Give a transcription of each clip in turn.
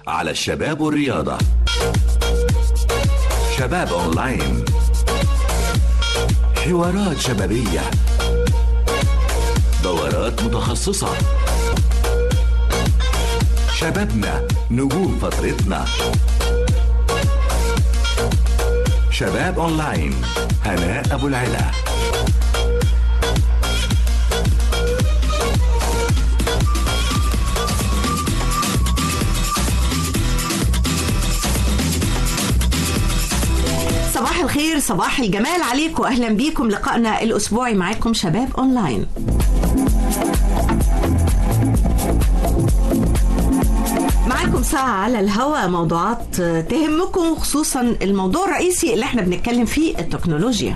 على الشباب والرياضة شباب أونلاين حوارات شبابية دورات متخصصة شبابنا نجوم فترتنا شباب أونلاين هناء أبو العلا صباح الخير صباح الجمال عليكم اهلا بيكم لقائنا الاسبوعي معاكم شباب اونلاين معاكم ساعة على الهواء موضوعات تهمكم خصوصا الموضوع الرئيسي اللي احنا بنتكلم فيه التكنولوجيا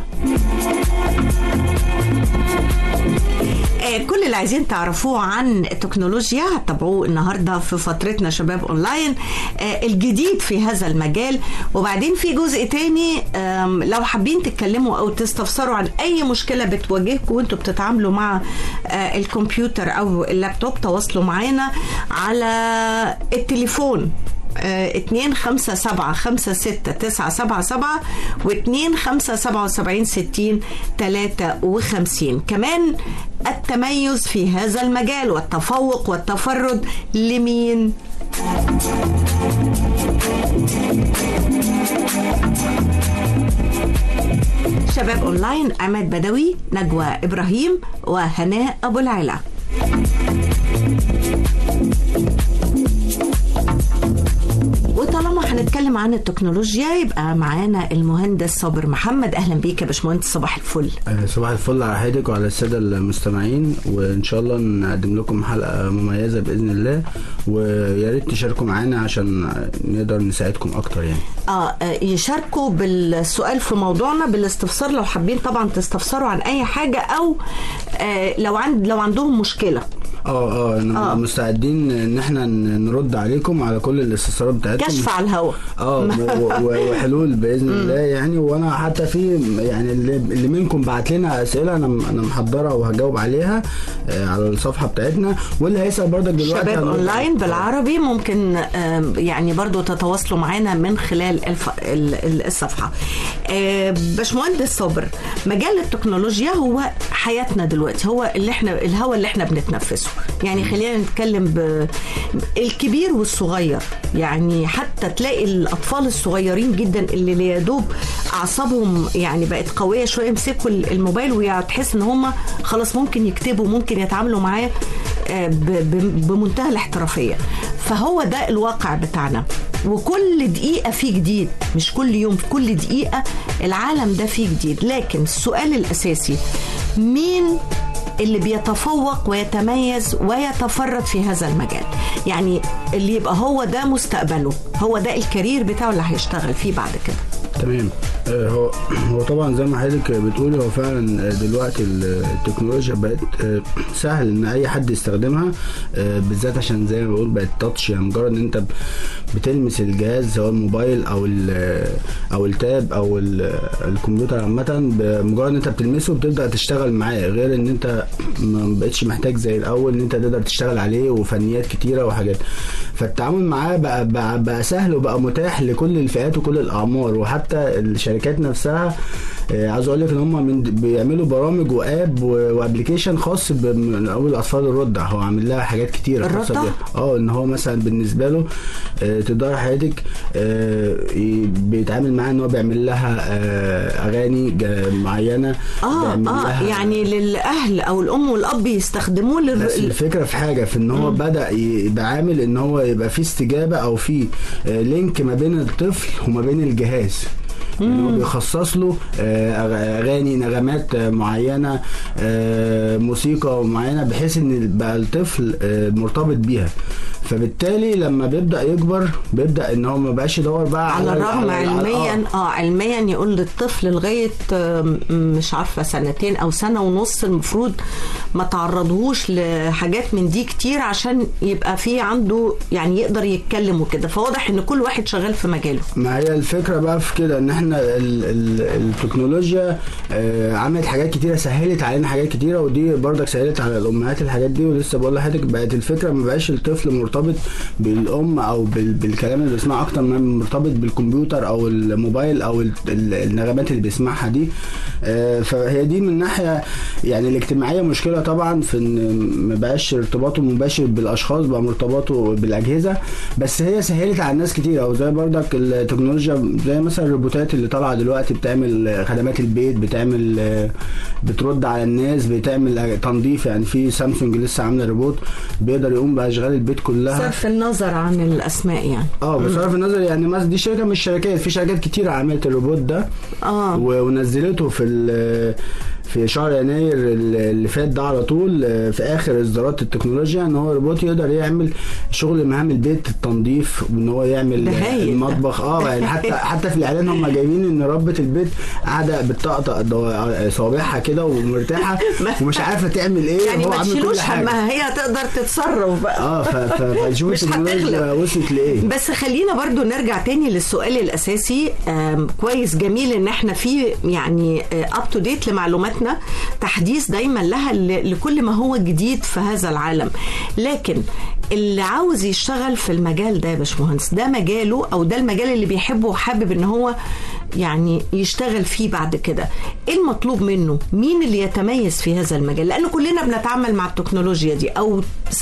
آه، كل اللي عايزين تعرفوه عن التكنولوجيا هتتابعوه النهارده في فترتنا شباب اونلاين آه، الجديد في هذا المجال وبعدين في جزء تاني آم، لو حابين تتكلموا او تستفسروا عن اي مشكله بتواجهكم وانتوا بتتعاملوا مع آه، الكمبيوتر او اللابتوب تواصلوا معانا على التليفون اتنين خمسة سبعة خمسة ستة تسعة سبعة سبعة واتنين خمسة سبعة وسبعين ستين تلاتة وخمسين كمان التميز في هذا المجال والتفوق والتفرد لمين شباب اونلاين عماد بدوي نجوى ابراهيم وهناء ابو العلا وطالما هنتكلم عن التكنولوجيا يبقى معانا المهندس صابر محمد اهلا بيك يا باشمهندس صباح الفل آه، صباح الفل على حضرتك وعلى الساده المستمعين وان شاء الله نقدم لكم حلقه مميزه باذن الله ويا ريت تشاركوا معانا عشان نقدر نساعدكم اكتر يعني اه آه، يشاركوا بالسؤال في موضوعنا بالاستفسار لو حابين طبعا تستفسروا عن اي حاجه او آه لو عند لو عندهم مشكله اه اه أنا آه. مستعدين ان احنا ن- نرد عليكم على كل الاستفسارات بتاعتكم كشف على الهواء اه و- و- وحلول باذن الله يعني وانا حتى في يعني اللي, اللي منكم بعت لنا اسئله انا انا محضرها وهجاوب عليها آه، على الصفحه بتاعتنا واللي هيسال برضك دلوقتي شباب هنرد. اونلاين بالعربي ممكن آم، يعني برضو تتواصلوا معنا من خلال الف... ال- ال- الصفحه آه، باشمهندس صابر مجال التكنولوجيا هو حياتنا دلوقتي هو اللي احنا الهوا اللي احنا بنتنفسه يعني خلينا نتكلم ب... الكبير والصغير يعني حتى تلاقي الاطفال الصغيرين جدا اللي يا دوب اعصابهم يعني بقت قويه شويه يمسكوا الموبايل وتحس ان هم خلاص ممكن يكتبوا ممكن يتعاملوا معاه آه، ب- ب- بمنتهى الاحترافيه فهو ده الواقع بتاعنا وكل دقيقة فيه جديد مش كل يوم كل دقيقة العالم ده فيه جديد لكن السؤال الأساسي مين اللي بيتفوق ويتميز ويتفرد في هذا المجال يعني اللي يبقى هو ده مستقبله هو ده الكارير بتاعه اللي هيشتغل فيه بعد كده تمام آه، هو هو طبعا زي ما حضرتك بتقولي هو فعلا آه، دلوقتي ال- التكنولوجيا بقت آه، سهل ان اي حد يستخدمها آه، بالذات عشان زي ما بقول بقت تاتش يعني مجرد ان انت ب- بتلمس الجهاز سواء الموبايل او ال- او التاب او ال- الكمبيوتر عامه بمجرد ان انت بتلمسه بتبدا تشتغل معاه غير ان انت ما بقتش محتاج زي الاول ان انت تقدر تشتغل عليه وفنيات كتيره وحاجات فالتعامل معاه بقى بقى, بقى سهل وبقى متاح لكل الفئات وكل الاعمار وحتى الشركات نفسها آه، عاوز اقول لك ان هم من بيعملوا برامج واب و- وابلكيشن خاص ب- من اول اطفال الرضع هو عامل لها حاجات كتيره خاصة الرضع؟ بيها. اه ان هو مثلا بالنسبه له آه، تقدر حضرتك آه، ي- بيتعامل معاه ان هو بيعمل لها آه، اغاني جا- معينه اه بيعمل اه لها- يعني للاهل او الام والاب يستخدموه بس لل... الفكره في حاجه في ان هو بدا يبقى عامل ان هو يبقى في استجابه او في آه، لينك ما بين الطفل وما بين الجهاز يعني هو بيخصص له آه، أغ- اغاني نغمات آه، معينه آه، موسيقى معينه بحيث ان بقى الطفل آه، مرتبط بيها فبالتالي لما بيبدا يكبر بيبدا ان هو ما بقاش يدور بقى على الرغم على- على- علميا آه. اه علميا يقول للطفل لغايه آم، مش عارفه سنتين او سنه ونص المفروض ما تعرضهوش لحاجات من دي كتير عشان يبقى في عنده يعني يقدر يتكلم وكده فواضح ان كل واحد شغال في مجاله ما هي الفكره بقى في كده ان احنا ال ال التكنولوجيا آه، عملت حاجات كتيره سهلت علينا حاجات كتيره ودي برضك سهلت على الامهات الحاجات دي ولسه بقول لحضرتك بقت الفكره ما بقاش الطفل مرتبط بالام او بال- بالكلام اللي بيسمعه اكتر ما مرتبط بالكمبيوتر او الموبايل او ال- ال- النغمات اللي بيسمعها دي آه، فهي دي من ناحيه يعني الاجتماعيه مشكله طبعا في ان ما بقاش ارتباطه مباشر بالاشخاص بقى مرتبطه بالاجهزه بس هي سهلت على الناس كتير او زي برضك التكنولوجيا زي مثلا الروبوتات اللي طالعه دلوقتي بتعمل خدمات البيت بتعمل آه، بترد على الناس بتعمل تنظيف يعني في سامسونج لسه عامله روبوت بيقدر يقوم باشغال البيت كلها صرف النظر عن الاسماء يعني اه بصرف النظر يعني مثلا دي شركه من الشركات في شركات كتير عملت الروبوت ده اه و- ونزلته في ال- في شهر يناير اللي فات ده على طول آه، في اخر اصدارات التكنولوجيا ان هو روبوت يقدر يعمل شغل مهام البيت التنظيف وان هو يعمل ده هايل. المطبخ اه يعني حتى حتى في الاعلان هم جايبين ان ربة البيت قاعده بتطقطق دو- صوابعها كده ومرتاحه ومش عارفه تعمل ايه يعني هو ما عامل كل تشيلوش حاجه همها هي تقدر تتصرف بقى اه ف- ف- فنشوف مش التكنولوجيا هتغلب. وصلت لايه بس خلينا برضو نرجع تاني للسؤال الاساسي آم، كويس جميل ان احنا في يعني اب تو ديت لمعلوماتنا تحديث دايما لها ل- لكل ما هو جديد في هذا العالم لكن اللي عاوز يشتغل في المجال ده يا باشمهندس ده مجاله او ده المجال اللي بيحبه وحابب ان هو يعني يشتغل فيه بعد كده ايه المطلوب منه مين اللي يتميز في هذا المجال لان كلنا بنتعامل مع التكنولوجيا دي او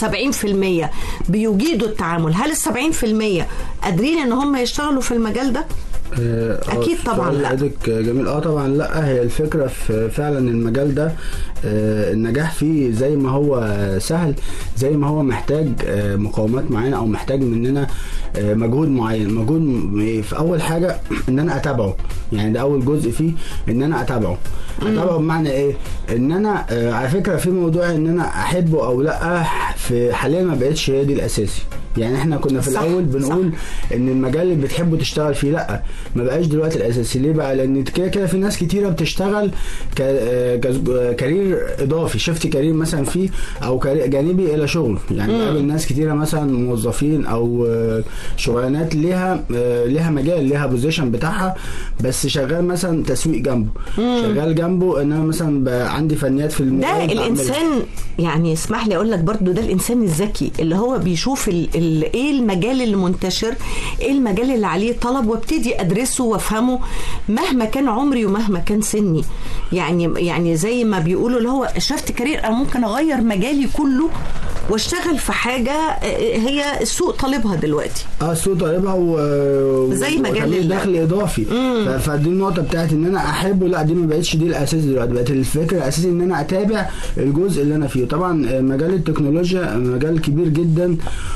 70% بيجيدوا التعامل هل ال 70% قادرين ان هم يشتغلوا في المجال ده آه، أكيد آه، طبعاً سؤال لا. حضرتك جميل اه طبعا لا هي الفكره في فعلا المجال ده آه، النجاح فيه زي ما هو سهل زي ما هو محتاج آه، مقاومات معينه او محتاج مننا آه، مجهود معين مجهود م- في اول حاجه ان انا اتابعه يعني ده اول جزء فيه ان انا اتابعه اتابعه بمعنى ايه ان انا آه، على فكره في موضوع ان انا احبه او لا في حاليا ما بقتش هي دي الاساسي يعني احنا كنا في صح، الاول صح. بنقول ان المجال اللي بتحبه تشتغل فيه لا ما بقاش دلوقتي الاساسي ليه بقى لان كده كده في ناس كتيره بتشتغل ك- آه، كز- كارير اضافي شفت كارير مثلا فيه او كارير جانبي الى شغل يعني بقابل ناس كتيره مثلا موظفين او آه، شغلانات ليها آه، ليها مجال ليها بوزيشن بتاعها بس شغال مثلا تسويق جنبه شغال جنبه ان انا مثلا بقى عندي فنيات في ده الموبايل بعملها. الانسان يعني اسمح لي اقول لك برضو ده الانسان الذكي اللي هو بيشوف ال ال ايه المجال اللي منتشر ايه المجال اللي عليه طلب وابتدي ادرسه وافهمه مهما كان عمري ومهما كان سني يعني يعني زي ما بيقولوا اللي هو شفت كارير انا ممكن اغير مجالي كله واشتغل في حاجه آه، هي السوق طالبها دلوقتي اه السوق طالبها و زي مجال وتعمل ال- دخل اضافي ف- فدي النقطه بتاعت ان انا احبه لا دي ما بقتش دي الاساس دلوقتي بقت الفكره الاساسي ان انا اتابع الجزء اللي انا فيه طبعا آه، مجال التكنولوجيا مجال كبير جدا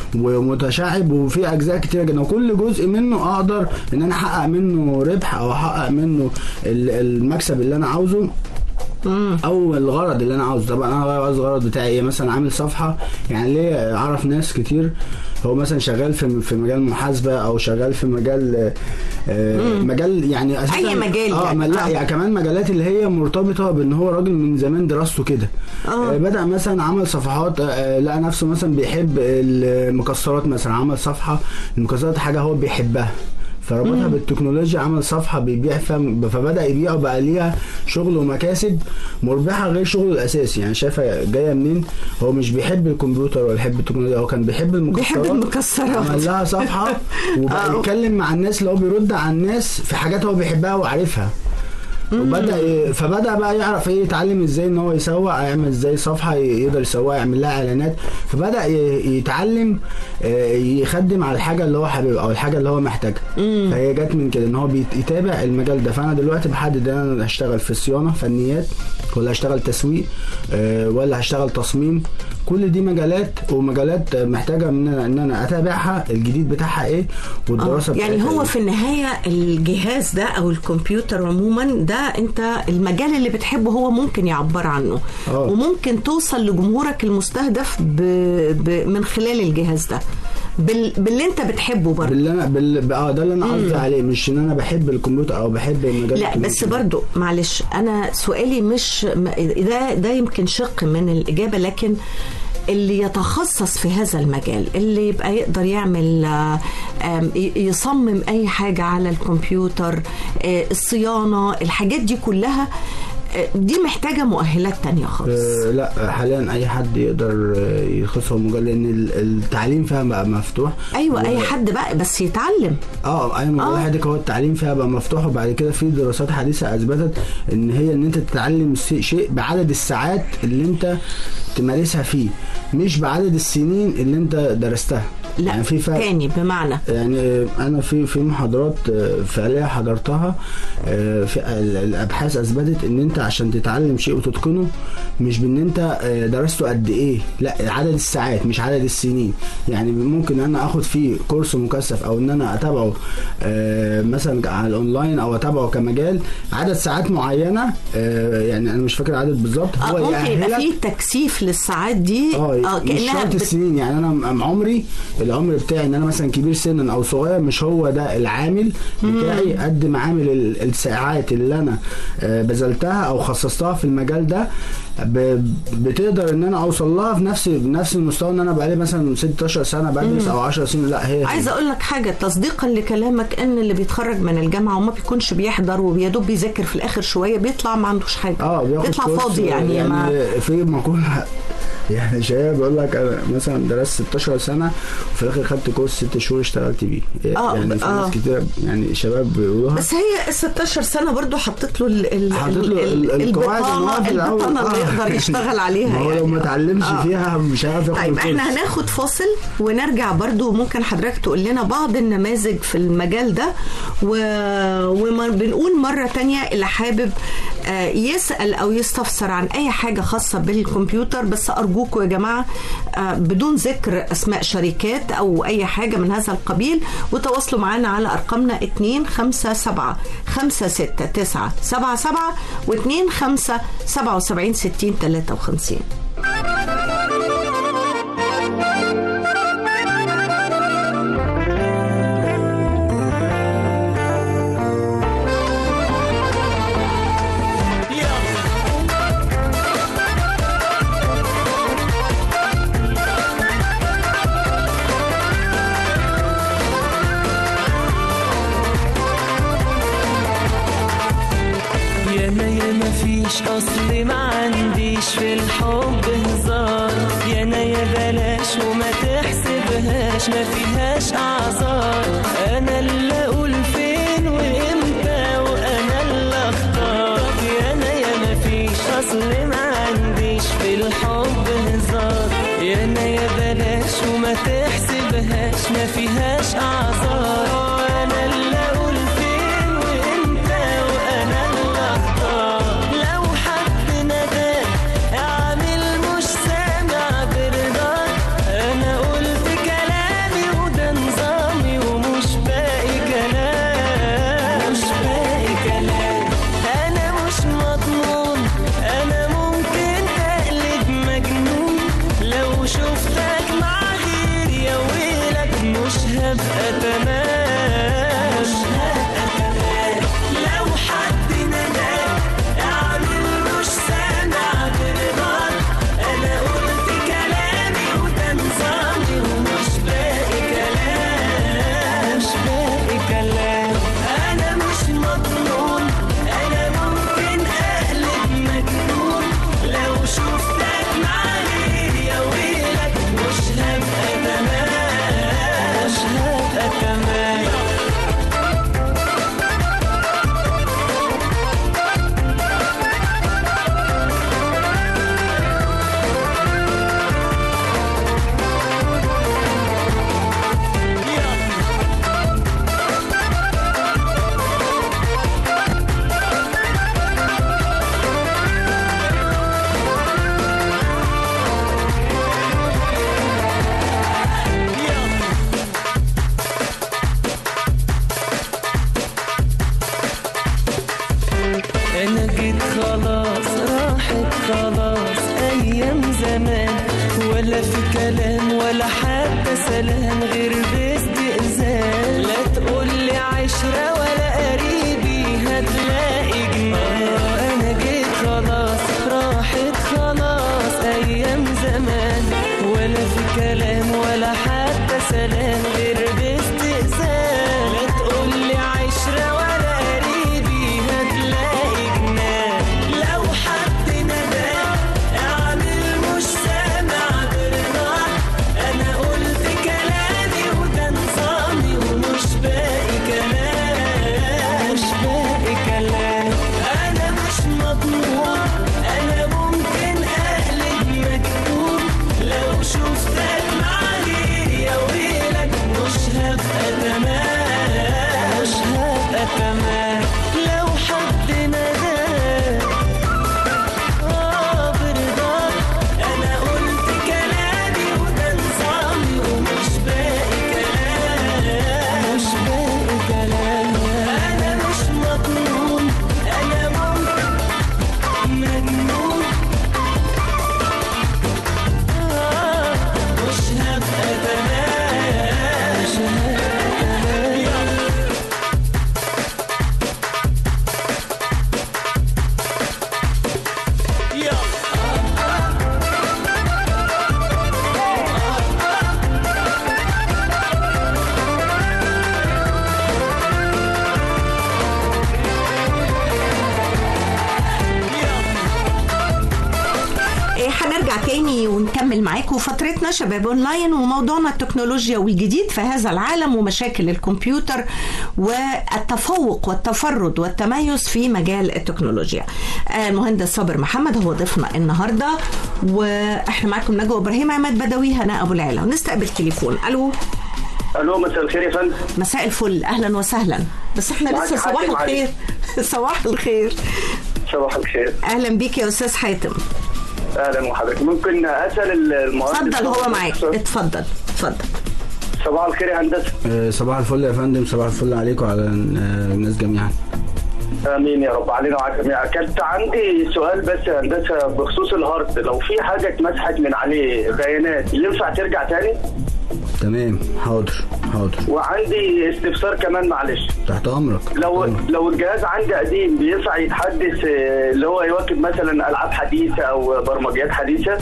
ومتشعب وفيه اجزاء كتيره جدا وكل جزء منه اقدر ان انا احقق منه ربح او احقق منه ال- المكسب اللي انا عاوزه او الغرض اللي انا عاوزه طبعا انا عاوز الغرض بتاعي ايه مثلا عامل صفحه يعني ليه اعرف ناس كتير هو مثلا شغال في في مجال محاسبه او شغال في مجال آه، مجال يعني اساسا أي مجال اه يعني. ما لا آه. يعني كمان مجالات اللي هي مرتبطه بان هو راجل من زمان دراسته كده آه. آه، بدا مثلا عمل صفحات آه، آه، لقى نفسه مثلا بيحب المكسرات مثلا عمل صفحه المكسرات حاجه هو بيحبها فربطها بالتكنولوجيا عمل صفحه بيبيع فم- فبدا يبيع وبقى ليها شغل ومكاسب مربحه غير شغله الاساسي يعني شايفه جايه منين هو مش بيحب الكمبيوتر ولا بيحب التكنولوجيا هو كان بيحب المكسرات بيحب المكسرات. عمل لها صفحه وبقى آه. يتكلم مع الناس اللي هو بيرد على الناس في حاجات هو بيحبها وعارفها وبدا ي- فبدا بقى يعرف ايه يتعلم ازاي ان هو يسوق يعمل ازاي صفحه ي- يقدر يسوقها يعمل لها اعلانات فبدا ي- يتعلم آه، يخدم على الحاجه اللي هو حاببها او الحاجه اللي هو محتاجها فهي جت من كده ان هو بيت- يتابع المجال ده فانا دلوقتي بحدد انا هشتغل في الصيانه فنيات ولا هشتغل تسويق آه، ولا هشتغل تصميم كل دي مجالات ومجالات محتاجه ان انا ان انا اتابعها الجديد بتاعها ايه والدراسه آه، يعني بتاعتها هو إيه. في النهاية الجهاز ده أو الكمبيوتر عموما ده أنت المجال اللي بتحبه هو ممكن يعبر عنه آه. وممكن توصل لجمهورك المستهدف ب... ب... من خلال الجهاز ده بال... باللي أنت بتحبه برضه باللي انا بال... اه ده اللي انا قصدي عليه مش ان انا بحب الكمبيوتر او بحب المجال لا بس التكنولوجي. برضو معلش انا سؤالي مش م- ده ده يمكن شق من الاجابه لكن اللي يتخصص في هذا المجال اللي يبقى يقدر يعمل آه، آم، ي- يصمم اي حاجه على الكمبيوتر آه، الصيانه الحاجات دي كلها آه، دي محتاجه مؤهلات تانية خالص آه، لا حاليا اي حد يقدر آه، يخش في المجال لان ال- التعليم فيها بقى مفتوح ايوه و- اي حد بقى بس يتعلم اه ايوه آه. آه. حضرتك هو التعليم فيها بقى مفتوح وبعد كده في دراسات حديثه اثبتت ان هي ان انت تتعلم شيء- شيء بعدد الساعات اللي انت تمارسها فيه مش بعدد السنين اللي انت درستها لا يعني في فرق تاني بمعنى يعني آه، انا في في محاضرات آه، فعليه حضرتها آه، في ال- الابحاث اثبتت ان انت عشان تتعلم شيء وتتقنه مش بان انت آه، درسته قد ايه لا عدد الساعات مش عدد السنين يعني ممكن انا اخد فيه كورس مكثف او ان انا اتابعه آه، مثلا على الاونلاين او اتابعه كمجال عدد ساعات معينه آه، يعني انا مش فاكر العدد بالظبط آه هو ممكن يبقى يأهلك- فيه تكثيف للساعات دي اه مش شرط بت- السنين يعني انا م- عمري العمر بتاعي ان انا مثلا كبير سنا او صغير مش هو ده العامل بتاعي قد ما عامل ال- الساعات اللي انا آه، بذلتها او خصصتها في المجال ده ب- بتقدر ان انا اوصل لها في نفس بنفس المستوى ان انا بقالي مثلا 16 سنه بدرس او 10 سنين لا هي عايزه اقول لك حاجه تصديقا لكلامك ان اللي بيتخرج من الجامعه وما بيكونش بيحضر وبيدوب بيذاكر في الاخر شويه بيطلع ما عندوش حاجه اه بياخد بيطلع كورس فاضي يعني, يعني ما في مقولة يعني شباب بيقول لك انا مثلا درست 16 سنه وفي الاخر خدت كورس ست شهور اشتغلت بيه آه، يعني في آه. ناس كتير يعني شباب بيقولوها بس هي ال 16 سنه برضو حطت له ال ال حاطط له ال- ال- القواعد البطانه المواقف الأول. البطانه اللي آه. يقدر يشتغل عليها ما هو لو ما يعني. اتعلمش آه. فيها مش هيعرف ياخد طيب الكورس. احنا هناخد فاصل ونرجع برضو ممكن حضرتك تقول لنا بعض النماذج في المجال ده و... وما بنقول مرة تانية اللي حابب آه، يسأل أو يستفسر عن أي حاجة خاصة بالكمبيوتر بس أرجوكم يا جماعة آه، بدون ذكر أسماء شركات أو أي حاجة من هذا القبيل وتواصلوا معنا على أرقامنا 2 5 7 5 6 9 7 7 و 2 5 77 60 53 يانا يا ما فيش اصل ما عنديش في الحب هزار يانا يا بلاش وما تحسبهاش ما فيهاش اعذار انا اللي اقول فين وامتى وانا اللي اختار يانا يا ما فيش اصل ما عنديش في الحب هزار يانا يا بلاش وما تحسبهاش ما فيهاش اعذار انا اللي اقول فين وامتى وانا اللي اختار لو حد نداك اعمل مش سامع برضاك انا قلت كلامي وده نظامي ومش باقي كلام مش باقي كلام انا مش مضمون انا ممكن اقلب مجنون لو شفتك مع غيري يا ويلك مش هبقى تمام مش هبقى تمام لو حد نداك اعمل مش سامع برضاك انا قلت كلامي وده نظامي ومش باقي كلام مش باقي كلام انا مش مضمون انا ممكن اقلب مجنون لو شفتك مع غيري يا ويلك مش هبقى تمام مش هبقى تمام انا جيت خلاص راحت خلاص ايام زمان ولا في كلام ولا حتى سلام غير باستئذان لا تقولي عشرة ولا قريبي هتلاقي جمال انا جيت خلاص راحت خلاص ايام زمان ولا في كلام ولا حتى سلام غير باستئذان لا تقولي عشرة ولا قريبي هتلاقي جنان لو تاني ونكمل معاكم فترتنا شباب اونلاين وموضوعنا التكنولوجيا والجديد في هذا العالم ومشاكل الكمبيوتر والتفوق والتفرد والتميز في مجال التكنولوجيا آه، المهندس صابر محمد هو ضيفنا النهارده واحنا معاكم نجوى ابراهيم عماد بدوي هناء ابو العلا ونستقبل تليفون الو الو مساء الخير يا فندم مساء الفل اهلا وسهلا بس احنا معاك لسه صباح حاتم الخير صباح الخير صباح الخير اهلا بيك يا استاذ حاتم اهلا وحضرتك ممكن اسال المهندس اتفضل هو معاك سؤال؟ اتفضل اتفضل صباح الخير يا هندسه آه، صباح الفل يا فندم صباح الفل عليكم وعلى آه، الناس جميعا امين يا رب علينا وعلى الجميع كانت عندي سؤال بس يا هندسه بخصوص الهارد لو في حاجه اتمسحت من عليه بيانات ينفع ترجع تاني تمام حاضر حاضر وعندي استفسار كمان معلش تحت امرك لو أمرك. لو الجهاز عندي قديم بينفع يتحدث آه، اللي هو يواكب مثلا العاب حديثه او برمجيات حديثه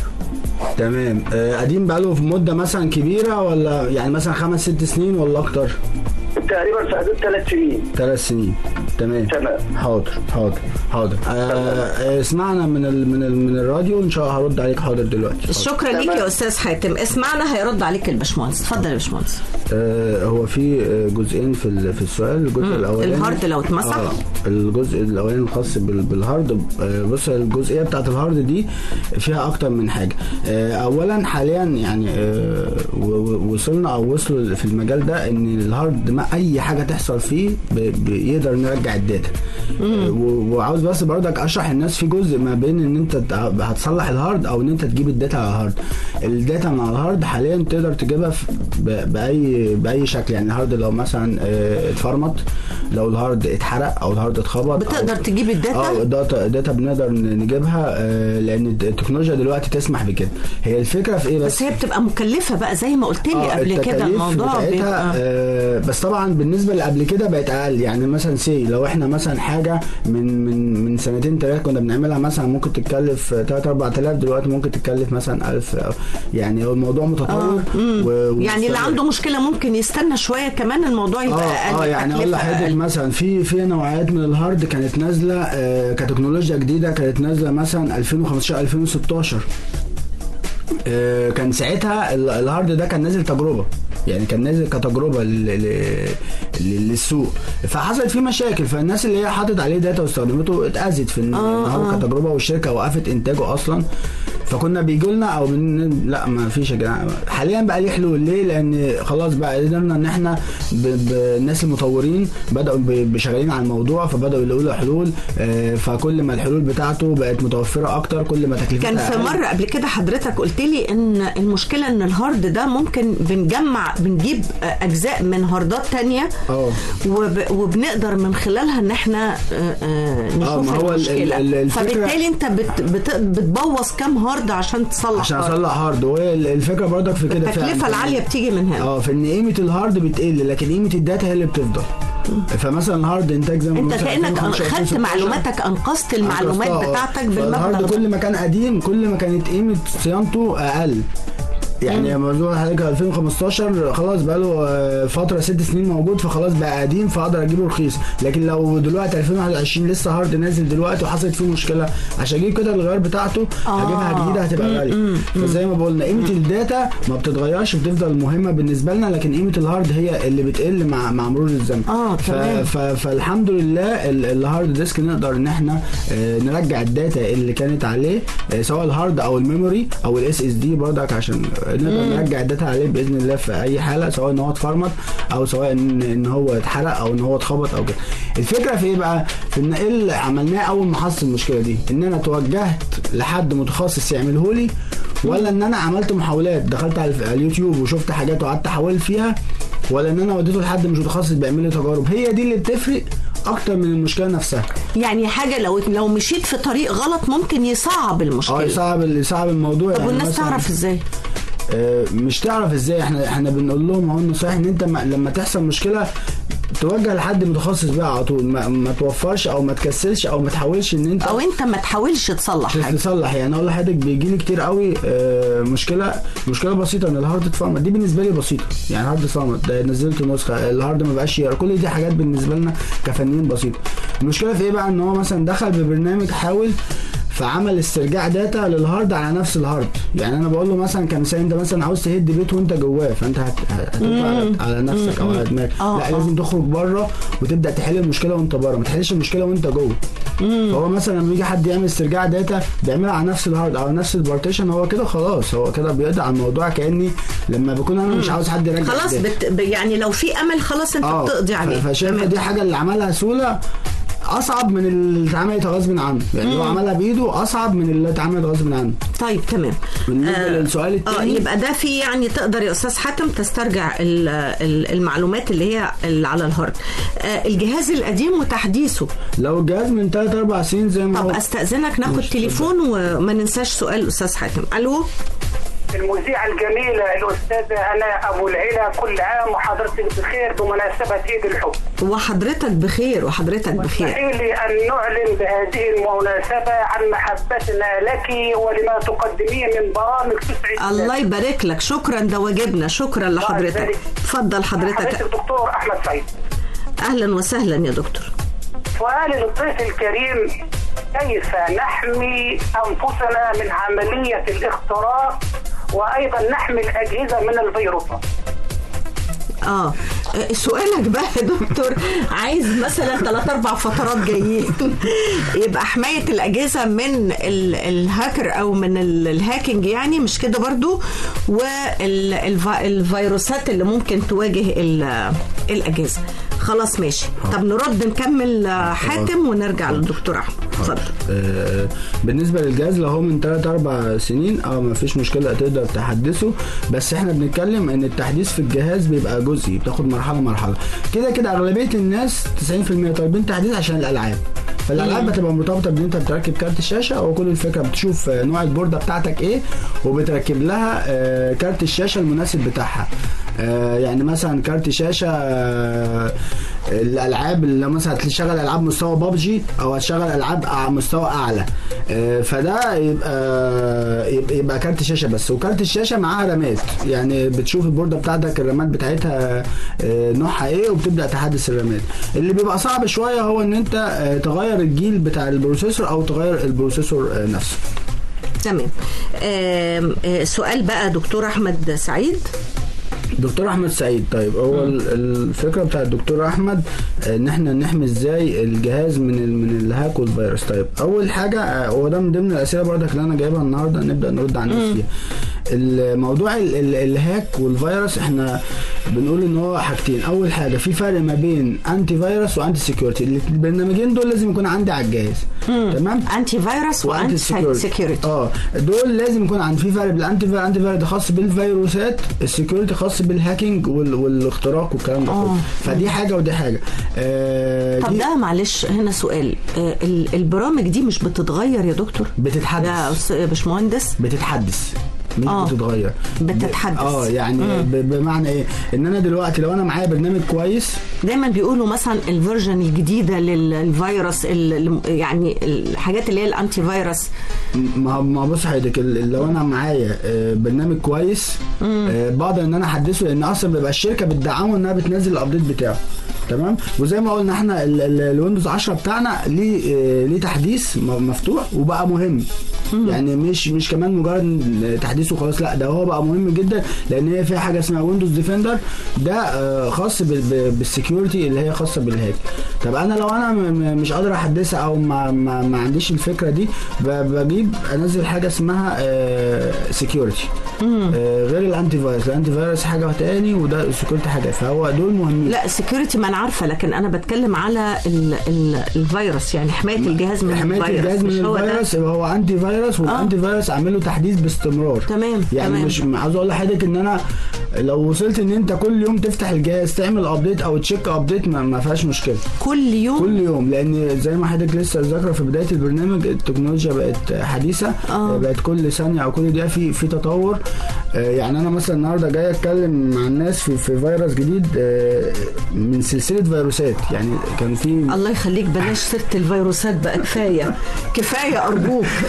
تمام آه، قديم بقاله في مده مثلا كبيره ولا يعني مثلا خمس ست سنين ولا اكتر تقريبا في حدود ثلاث سنين ثلاث سنين تمام تمام. حاضر حاضر حاضر آه، آه، اسمعنا من ال من ال من الراديو ان شاء الله هرد عليك حاضر دلوقتي شكرا ليك يا استاذ حاتم اسمعنا هيرد عليك الباشمهندس اتفضل يا باشمهندس آه، هو في آه، جزئين في ال- في السؤال الجزء الاولاني الهارد لو اتمسح؟ آه الجزء الاولاني الخاص بال- بالهارد آه، بص الجزئيه بتاعت الهارد دي فيها اكتر من حاجه آه، اولا حاليا يعني آه، و- و- وصلنا او وصلوا في المجال ده ان الهارد ما اي حاجه تحصل فيه ب- بيقدر نرجع الداتا آه، و- وعاوز بس برضك اشرح الناس في جزء ما بين ان انت تع- هتصلح الهارد او ان انت تجيب الداتا على الهارد الداتا من على الهارد حاليا تقدر تجيبها في- ب- باي باي شكل يعني الهارد لو مثلا آه، اتفرمط لو الهارد اتحرق او الهارد اتخبط بتقدر أو- تجيب الداتا؟ اه داتا داتا بنقدر ن- نجيبها آه، لان التكنولوجيا دلوقتي تسمح بكده هي الفكره في ايه بس بس هي بتبقى مكلفه بقى زي ما قلت لي آه، قبل كده التكاليف الموضوع بتاعتها بيبقى آه بس طبعا بالنسبه اللي قبل كده بقت اقل يعني مثلا سي لو احنا مثلا حاجه من من من سنتين ثلاثه كنا بنعملها مثلا ممكن تتكلف 3 4000 دلوقتي ممكن تتكلف مثلا 1000 أو- يعني هو الموضوع متطور و- يعني اللي ومستمر. عنده مشكله ممكن يستنى شويه كمان الموضوع يبقى اه اقل اه يعني اقول تكلفة لحضرتك أقل. مثلا في في نوعيات من الهارد كانت نازله آه كتكنولوجيا جديده كانت نازله مثلا 2015 2016 آه كان ساعتها ال- الهارد ده كان نازل تجربه يعني كان نازل كتجربه لل- لل- لل- للسوق فحصلت فيه مشاكل فالناس اللي هي حاطت عليه داتا واستخدمته اتاذت في ان آه، إن هو آه. كتجربه والشركه وقفت انتاجه اصلا فكنا بيجوا لنا او بن... لا ما فيش يا جدعان حاليا بقى ليه حلول ليه لان خلاص بقى قدرنا ان احنا ب... ب... الناس المطورين بداوا ب... بشغالين على الموضوع فبداوا يلاقوا له حلول آه، فكل ما الحلول بتاعته بقت متوفره اكتر كل ما تكلفتها كان في أقل. مره قبل كده حضرتك قلت لي ان المشكله ان الهارد ده ممكن بنجمع بنجيب اجزاء من هاردات تانية اه وب... وبنقدر من خلالها ان احنا آه، آه، نشوف ما هو ال- المشكله ال- ال- الفكرة- فبالتالي انت بت... بت... بتبوظ كام هارد عشان تصلح عشان هارد. اصلح هارد وهي الفكره برضك في كده التكلفه فعلا. العاليه بتيجي من هنا اه في ان قيمه الهارد بتقل لكن قيمه الداتا هي اللي بتفضل فمثلا الهارد انتاج زي ما انت مثلا كانك 2015 خدت 2016 معلوماتك انقذت المعلومات أنقذتها، آه. بتاعتك فالهارد بالمبلغ كل ده. ما كان قديم كل ما كانت قيمه صيانته اقل يعني لما بقول لحضرتك 2015 خلاص بقى له فتره ست سنين موجود فخلاص بقى قديم فاقدر اجيبه رخيص لكن لو دلوقتي 2021 لسه هارد نازل دلوقتي وحصلت فيه مشكله عشان اجيب كده الغيار بتاعته آه. هجيبها جديده هتبقى غاليه فزي ما بقولنا قيمه الداتا ما بتتغيرش بتفضل مهمه بالنسبه لنا لكن قيمه الهارد هي اللي بتقل مع مع مرور الزمن آه، ف- تمام. ف- فالحمد لله ال- الهارد ديسك نقدر ان احنا آه، نرجع الداتا اللي كانت عليه آه، سواء الهارد او الميموري او الاس اس دي برضك عشان نقدر نرجع الداتا عليه باذن الله في اي حاله سواء ان هو اتفرمط او سواء ان ان هو اتحرق او ان هو اتخبط او كده الفكره في ايه بقى في ان ايه اللي عملناه اول ما حصل المشكله دي ان انا توجهت لحد متخصص يعمله لي ولا ان انا عملت محاولات دخلت على على اليوتيوب وشفت حاجات وقعدت احاول فيها ولا ان انا وديته لحد مش متخصص بيعمل لي تجارب هي دي اللي بتفرق اكتر من المشكله نفسها يعني حاجه لو لو مشيت في طريق غلط ممكن يصعب اه المشكله يصعب يصعب الموضوع طب يعني والناس مثلاً- تعرف ازاي آه، مش تعرف ازاي احنا احنا بنقول لهم اهو النصايح ان انت ما- لما تحصل مشكله توجه لحد متخصص بقى على طول ما, ما توفرش او ما تكسلش او ما تحاولش ان انت او انت ما تحاولش تصلح حاجه تصلح يعني اقول لحضرتك بيجي لي كتير قوي آه، مشكله مشكله بسيطه ان الهارد اتفرمط دي بالنسبه لي بسيطه يعني هارد اتفرمط ده نزلت نسخه الهارد ما بقاش يقرا كل دي حاجات بالنسبه لنا كفنيين بسيطه المشكله في ايه بقى ان هو مثلا دخل ببرنامج حاول ف فعمل استرجاع داتا للهارد على نفس الهارد يعني انا بقول له مثلا كمثال انت مثلا عاوز تهد بيت وانت جواه فانت هت- هتطلع على- على نفسك او على دماغك آه، لا آه. لازم تخرج بره وتبدا تحل المشكله وانت بره ما تحلش المشكله وانت جوه فهو مثلا لما يجي حد يعمل استرجاع داتا بيعملها على نفس الهارد او نفس البارتيشن هو كده خلاص هو كده بيقضي على الموضوع كاني لما بكون انا مش عاوز حد يرجع خلاص الداتا. بت... ب- يعني لو في امل خلاص انت اه بتقضي عليه ف- فشايفه تمام. دي حاجه اللي عملها سهوله اصعب من اللي اتعملت غصب عنه يعني هو عملها بايده اصعب من اللي اتعملت غصب عنه طيب تمام بالنسبه للسؤال اه الثاني يبقى ده في يعني تقدر يا استاذ حاتم تسترجع ال- ال- المعلومات اللي هي اللي على الهارد آه الجهاز القديم وتحديثه لو الجهاز من 3 4 سنين زي ما طب هو استاذنك ناخد ماشي، تليفون وما ننساش سؤال استاذ حاتم الو المذيعة الجميلة الأستاذة أنا أبو العلا كل عام وحضرتك بخير بمناسبة عيد الحب وحضرتك بخير وحضرتك بخير اسمحي لي أن نعلن بهذه المناسبة عن محبتنا لك ولما تقدميه من برامج تسعد الله يبارك لك شكرا ده واجبنا شكرا لحضرتك يبارك. اتفضل حضرتك حضرتك الدكتور أحمد سعيد اهلا وسهلا يا دكتور سؤالي للضيف الكريم كيف نحمي أنفسنا من عملية الاختراق وأيضا نحمي الأجهزة من الفيروسات اه سؤالك بقى يا دكتور عايز مثلا ثلاث اربع فترات جايين يبقى حمايه الاجهزه من ال- الهاكر او من ال- الهاكينج يعني مش كده برضو والفيروسات اللي ممكن تواجه ال- الاجهزه خلاص ماشي طب نرد نكمل آه، حاتم ونرجع للدكتور احمد اتفضل آه، بالنسبه للجهاز لو هو من 3 4 سنين اه ما فيش مشكله تقدر تحدثه بس احنا بنتكلم ان التحديث في الجهاز بيبقى جزئي بتاخد مرحله مرحله كده كده اغلبيه الناس 90% طالبين تحديث عشان الالعاب فالالعاب بتبقى مرتبطه بان انت بتركب كارت الشاشه وكل الفكره بتشوف آه، نوع البورده بتاعتك ايه وبتركب لها آه، كارت الشاشه المناسب بتاعها آه، يعني مثلا كارت شاشه آه، الالعاب اللي مثلا هتشغل العاب مستوى بابجي او هتشغل العاب على مستوى اعلى آه، فده يبقى يبقى, يبقى كارت شاشه بس وكارت الشاشه معاها رامات يعني بتشوف البورده بتاعتك الرامات بتاعتها آه، نوعها ايه وبتبدا تحدث الرامات اللي بيبقى صعب شويه هو ان انت آه، تغير الجيل بتاع البروسيسور او تغير البروسيسور آه، نفسه تمام آم، آه، سؤال بقى دكتور احمد سعيد دكتور احمد سعيد طيب هو ال- الفكره بتاع الدكتور احمد ان احنا نحمي ازاي الجهاز من ال- من الهاك والفيروس طيب اول حاجه آه، هو ده من ضمن الاسئله برضك اللي انا جايبها النهارده نبدا نرد على الناس فيها الموضوع ال- ال- الهاك والفيروس احنا بنقول ان هو حاجتين اول حاجه في فرق ما بين انتي فيروس وانتي سكيورتي البرنامجين دول لازم يكون عندي على الجهاز تمام انتي فيروس وانتي سكيورتي اه دول لازم يكون عند في فرق بالانتي فيروس الانتي فيروس ده خاص بالفيروسات السكيورتي خاص بالهاكينج وال... والاختراق والكلام ده كله آه. فدي حاجه ودي حاجه آه طب دي ده معلش هنا سؤال آه، ال- البرامج دي مش بتتغير يا دكتور بتتحدث يا أستاذ- يا باشمهندس بتتحدث مش آه. بتتغير بتتحدث. اه يعني ب... بمعنى ايه ان انا دلوقتي لو انا معايا برنامج كويس دايما بيقولوا مثلا الفيرجن الجديده للفيروس ال- يعني الحاجات اللي هي الانتي فيروس ما ما بص حضرتك ال- لو انا معايا آه، برنامج كويس آه، بقدر ان انا احدثه لان اصلا بيبقى الشركه بتدعمه انها بتنزل الابديت بتاعه تمام وزي ما قلنا احنا ال- ال- الويندوز 10 بتاعنا ليه آه، ليه تحديث م- مفتوح وبقى مهم يعني مش مش كمان مجرد تحديث وخلاص لا ده هو بقى مهم جدا لان هي فيها حاجه اسمها ويندوز ديفندر ده آه، خاص بال- ب- بالسكيورتي اللي هي خاصه بالهاك طب انا لو انا م- م- مش قادر احدثها او ما, ما, ما عنديش الفكره دي ب- بجيب انزل حاجه اسمها سكيورتي غير الانتي فيروس الانتي فيروس حاجه تاني وده السكيورتي حاجه فهو دول مهمين لا السكيورتي ما انا عارفه لكن انا بتكلم على ال ال الفيروس يعني حمايه الجهاز من حمايه الفيروس الجهاز من مش هو ده؟ الفيروس يبقى هو انتي فيروس والانتي فيروس عامل له تحديث باستمرار تمام، يعني تمام. مش عاوز اقول لحضرتك ان انا لو وصلت ان انت كل يوم تفتح الجهاز تعمل ابديت او تشيك ابديت ما, ما فيهاش مشكله كل يوم كل يوم لان زي ما حضرتك لسه ذاكره في بدايه البرنامج التكنولوجيا بقت حديثه آه. بقت كل ثانيه او كل دقيقه في في تطور آه، يعني انا مثلا النهارده جاي اتكلم مع الناس في في فيروس جديد آه، من سلسله فيروسات يعني كان في الله يخليك بلاش سيره الفيروسات بقى كفايه كفايه ارجوك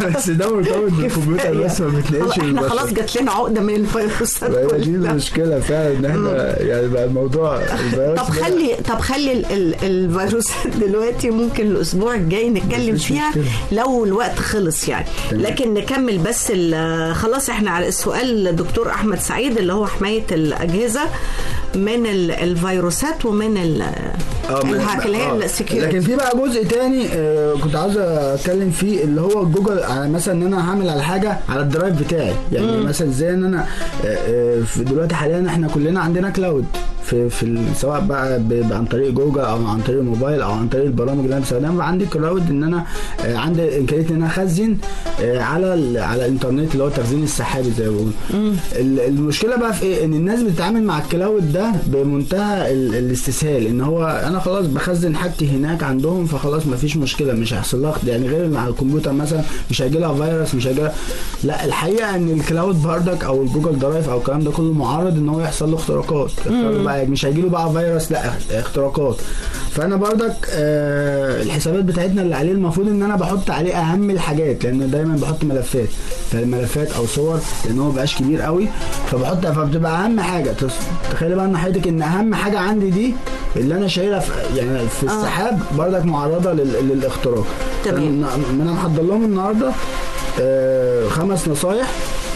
بس ده مرتبط بالكمبيوتر بس ما بيتنقلش احنا للبشر. خلاص جات لنا عقده من الفيروسات هي دي كلها. المشكله فعلا ان احنا يعني بقى الموضوع الفيروس طب ده- خلي طب خلي ال ال الفيروسات دلوقتي ممكن الاسبوع الجاي نتكلم مفيش فيها مشكلة. لو الوقت خلص يعني تمام. لكن نكمل بس ال- خلاص احنا على السؤال الدكتور احمد سعيد اللي هو حمايه الاجهزه من ال- الفيروسات ومن ال- آه، من- الهاك اللي هي آه. السكيورتي لكن في بقى جزء تاني آه كنت عاوز اتكلم فيه اللي هو جوجل على مثلا ان انا هعمل على حاجه على الدرايف بتاعي يعني مم. مثلا ازاي ان انا آه، آه، في دلوقتي حاليا احنا كلنا عندنا كلاود في في ال- سواء بقى ب- ب- عن طريق جوجل او عن طريق الموبايل او عن طريق البرامج اللي انا بستخدمها عندي كلاود ان انا آه، عندي امكانيه ان انا اخزن آه، على ال- على الانترنت اللي هو التخزين السحابي زي ما بقول ال- المشكله بقى في ايه ان الناس بتتعامل مع الكلاود ده بمنتهى ال- الاستسهال ان هو انا خلاص بخزن حاجتي هناك عندهم فخلاص مفيش مشكله مش هيحصل لها يعني غير مع الكمبيوتر مثلا مش هيجي لها فيروس مش هيجي لها لا الحقيقه ان الكلاود بردك او الجوجل درايف او الكلام ده كله معرض ان هو يحصل له اختراقات اختراق بقى مش هيجي له بقى فيروس لا اختراقات فانا بردك آه الحسابات بتاعتنا اللي عليه المفروض ان انا بحط عليه اهم الحاجات لان دايما بحط ملفات فالملفات او صور لان هو مبقاش كبير قوي فبحط فبتبقى اهم حاجه تس- تخيلي بقى ان حضرتك ان اهم حاجه عندي دي اللي انا شايلها في يعني في السحاب بردك معرضه لل- للاختراق تمام. فأنا- انا محضر لهم النهارده آه خمس نصايح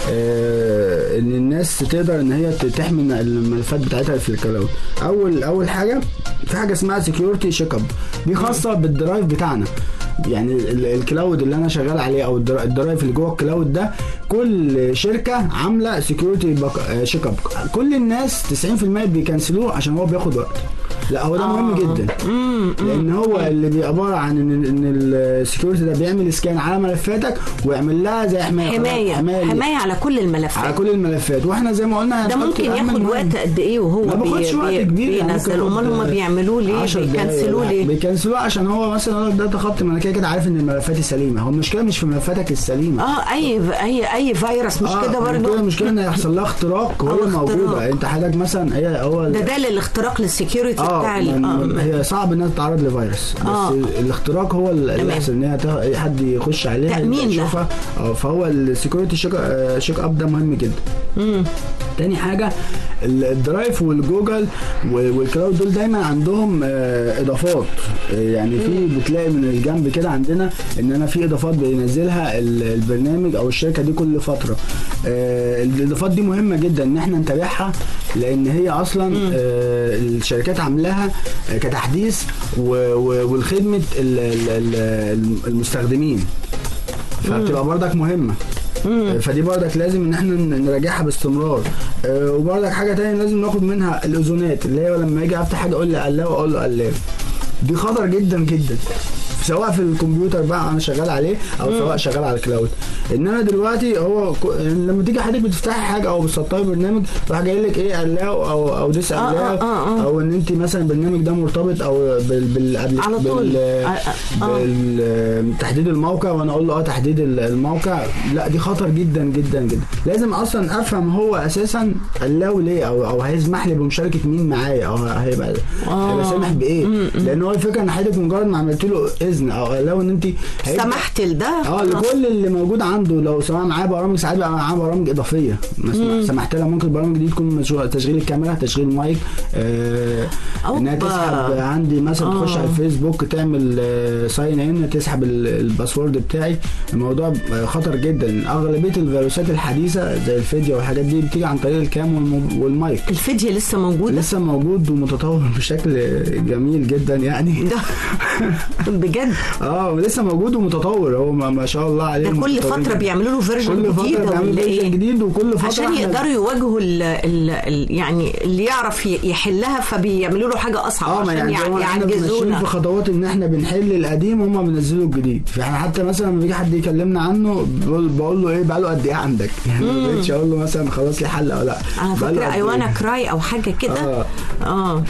آه ان الناس تقدر ان هي ت- تحمي الملفات بتاعتها في الكلاود اول اول حاجه في حاجه اسمها سكيورتي شيك اب دي خاصه بالدرايف بتاعنا يعني ال- الكلاود اللي انا شغال عليه او الدرا- الدرايف اللي جوه الكلاود ده كل شركه عامله سكيورتي شيك اب كل الناس 90% بيكنسلوه عشان هو بياخد وقت لا هو ده مهم جدا لان هو اللي بي- عباره عن ان ان السكيورتي ده بيعمل سكان على ملفاتك ويعمل لها زي حمايه حمايه حمايه حمايه على كل على الملفات كل الملفات واحنا زي ما قلنا ده هنحط ممكن أهم ياخد المهم. وقت قد ايه وهو ما بياخدش وقت كبير يعني ممكن بينزل امال ياخد هم بيعملوه ليه 10 دقايق بيكنسلوه ولا- ليه بيكنسلوه عشان هو مثلا يقول لك ده تخطي ما انا كده كده عارف ان الملفات سليمه هو المشكله مش في ملفاتك السليمه اه اي اي اي فيروس مش كده برضه المشكله المشكله ان يحصل لها اختراق أو وهي اختراق. موجوده انت حضرتك مثلا هي هو ده ده للاختراق للسكيورتي اه بتاع ال- من- آه. هي صعب انها تتعرض لفيروس بس آه. الاختراق هو اللي تمام. يحصل ان هي ت- اي حد يخش عليها تأمين يبدأ لها. يشوفها اه فهو السكيورتي شيك آه، شيك اب ده مهم جدا تاني حاجه ال- الدرايف والجوجل و- والكلاود دول دايما عندهم آه، اضافات آه، يعني في بتلاقي من الجنب كده عندنا ان انا في اضافات بينزلها ال- البرنامج او الشركه دي كل فتره آه، الاضافات دي مهمه جدا ان احنا نتابعها لان هي اصلا آه، الشركات عاملاها آه، كتحديث و- و- والخدمه ال- ال- ال- المستخدمين فبتبقى برضك مهمه فدي برضك لازم ان احنا ن- نراجعها باستمرار آه، وبرضك حاجه تانية لازم ناخد منها الاذونات اللي هي لما يجي افتح حاجه اقول لي قلاوه اقول له قلاوه دي خطر جدا جدا سواء في الكمبيوتر بقى انا شغال عليه او سواء شغال على الكلاود انما دلوقتي هو ك- لما تيجي حضرتك بتفتحي حاجه او بتسطبي برنامج راح جاي لك ايه قلاو او او ديس آه، قلاو آه، آه. او ان انت مثلا البرنامج ده مرتبط او بال بال على طول. بال آه، آه. بال- تحديد الموقع وانا اقول له اه تحديد ال- الموقع لا دي خطر جدا جدا جدا لازم اصلا افهم هو اساسا قلاو ليه او او هيسمح لي بمشاركه مين معايا او هيبقى هيبقى سامح بايه لان هو الفكره ان حضرتك مجرد ما عملت له اذن او قلاو ان انت هيبدأ- سمحت لده اه لكل اللي موجود عنده لو سواء معاه برامج ساعات بقى معاه برامج اضافيه مسموح- سمحت لها ممكن البرامج دي تكون مشروع تشغيل الكاميرا تشغيل المايك آه انها أوبا. تسحب عندي مثلا تخش على الفيسبوك تعمل ساين ان تسحب ال- الباسورد بتاعي الموضوع آه، خطر جدا اغلبيه الفيروسات الحديثه زي الفيديو والحاجات دي بتيجي عن طريق الكام والمو- والمايك الفدية لسه موجودة لسه موجود ومتطور بشكل جميل جدا يعني ده بجد اه لسه موجود ومتطور هو ما ما شاء الله عليه ده كل متطورين فترة جداً. بيعملوا له فيرجن كل فتره جديد بيعملوا ولا فيرجن ايه؟ جديد وكل فتره عشان إحنا- يقدروا يواجهوا ال ال ال يعني اللي يعرف ي- يحلها فبيعملوا له حاجة أصعب اه ما عشان يعني هو يع- احنا ماشيين يعجزونا في خطوات ان احنا بنحل القديم وهم بينزلوا الجديد فاحنا حتى مثلا لما بيجي حد يكلمنا عنه بقول, بقول له ايه بقى له قد ايه عندك يعني ما بقتش اقول له مثلا خلاص لي حل او لا على بقاله فكرة قد أي وانا إيه. كراي أو حاجة كده آه. اه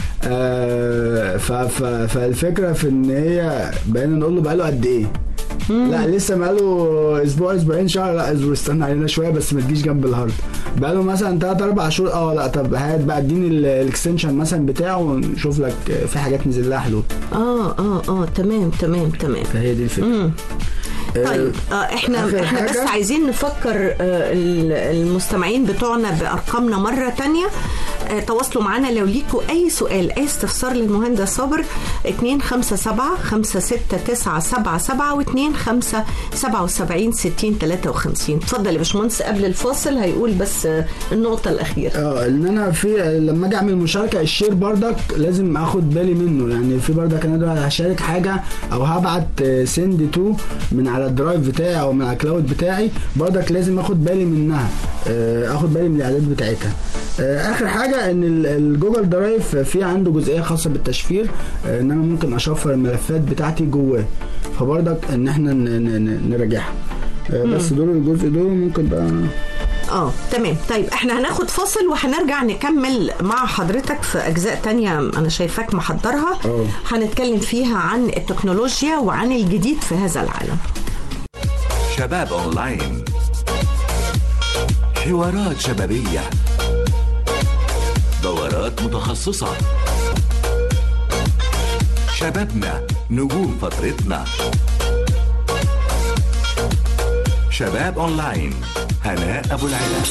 آه ف ف فالفكره في ان هي بقينا نقول له بقى له قد ايه لا لسه بقاله اسبوع اسبوعين شهر لا اصبر استنى علينا شويه بس ما تجيش جنب الهارد بقاله مثلا 3 4 شهور اه لا طب هات بقى اديني ال- الاكستنشن مثلا بتاعه ونشوف لك في حاجات نزل لها حلول اه اه اه تمام تمام تمام فهي دي الفكره طيب آه احنا آخر احنا بس حاجة. عايزين نفكر آه ال- المستمعين بتوعنا بارقامنا مره تانية آه تواصلوا معنا لو ليكوا اي سؤال اي استفسار للمهندس صابر 257 56977 و 2577 60 53 اتفضل يا باشمهندس قبل الفاصل هيقول بس آه النقطه الاخيره اه ان انا في لما اجي اعمل مشاركه الشير بردك لازم اخد بالي منه يعني في بردك انا دلوقتي هشارك حاجه او هبعت سند تو من على الدرايف بتاعي او من على الكلاود بتاعي بردك لازم اخد بالي منها آه، اخد بالي من الاعداد بتاعتها آه، اخر حاجه ان ال- الجوجل درايف في عنده جزئيه خاصه بالتشفير آه، ان انا ممكن اشفر الملفات بتاعتي جواه فبردك ان احنا ن- ن- ن- نراجعها آه، بس دول الجزء دول ممكن بقى اه تمام طيب احنا هناخد فاصل وهنرجع نكمل مع حضرتك في اجزاء تانية انا شايفاك محضرها اه. هنتكلم فيها عن التكنولوجيا وعن الجديد في هذا العالم شباب أونلاين حوارات شبابية دورات متخصصة شبابنا نجوم فترتنا شباب أونلاين هناء أبو العلا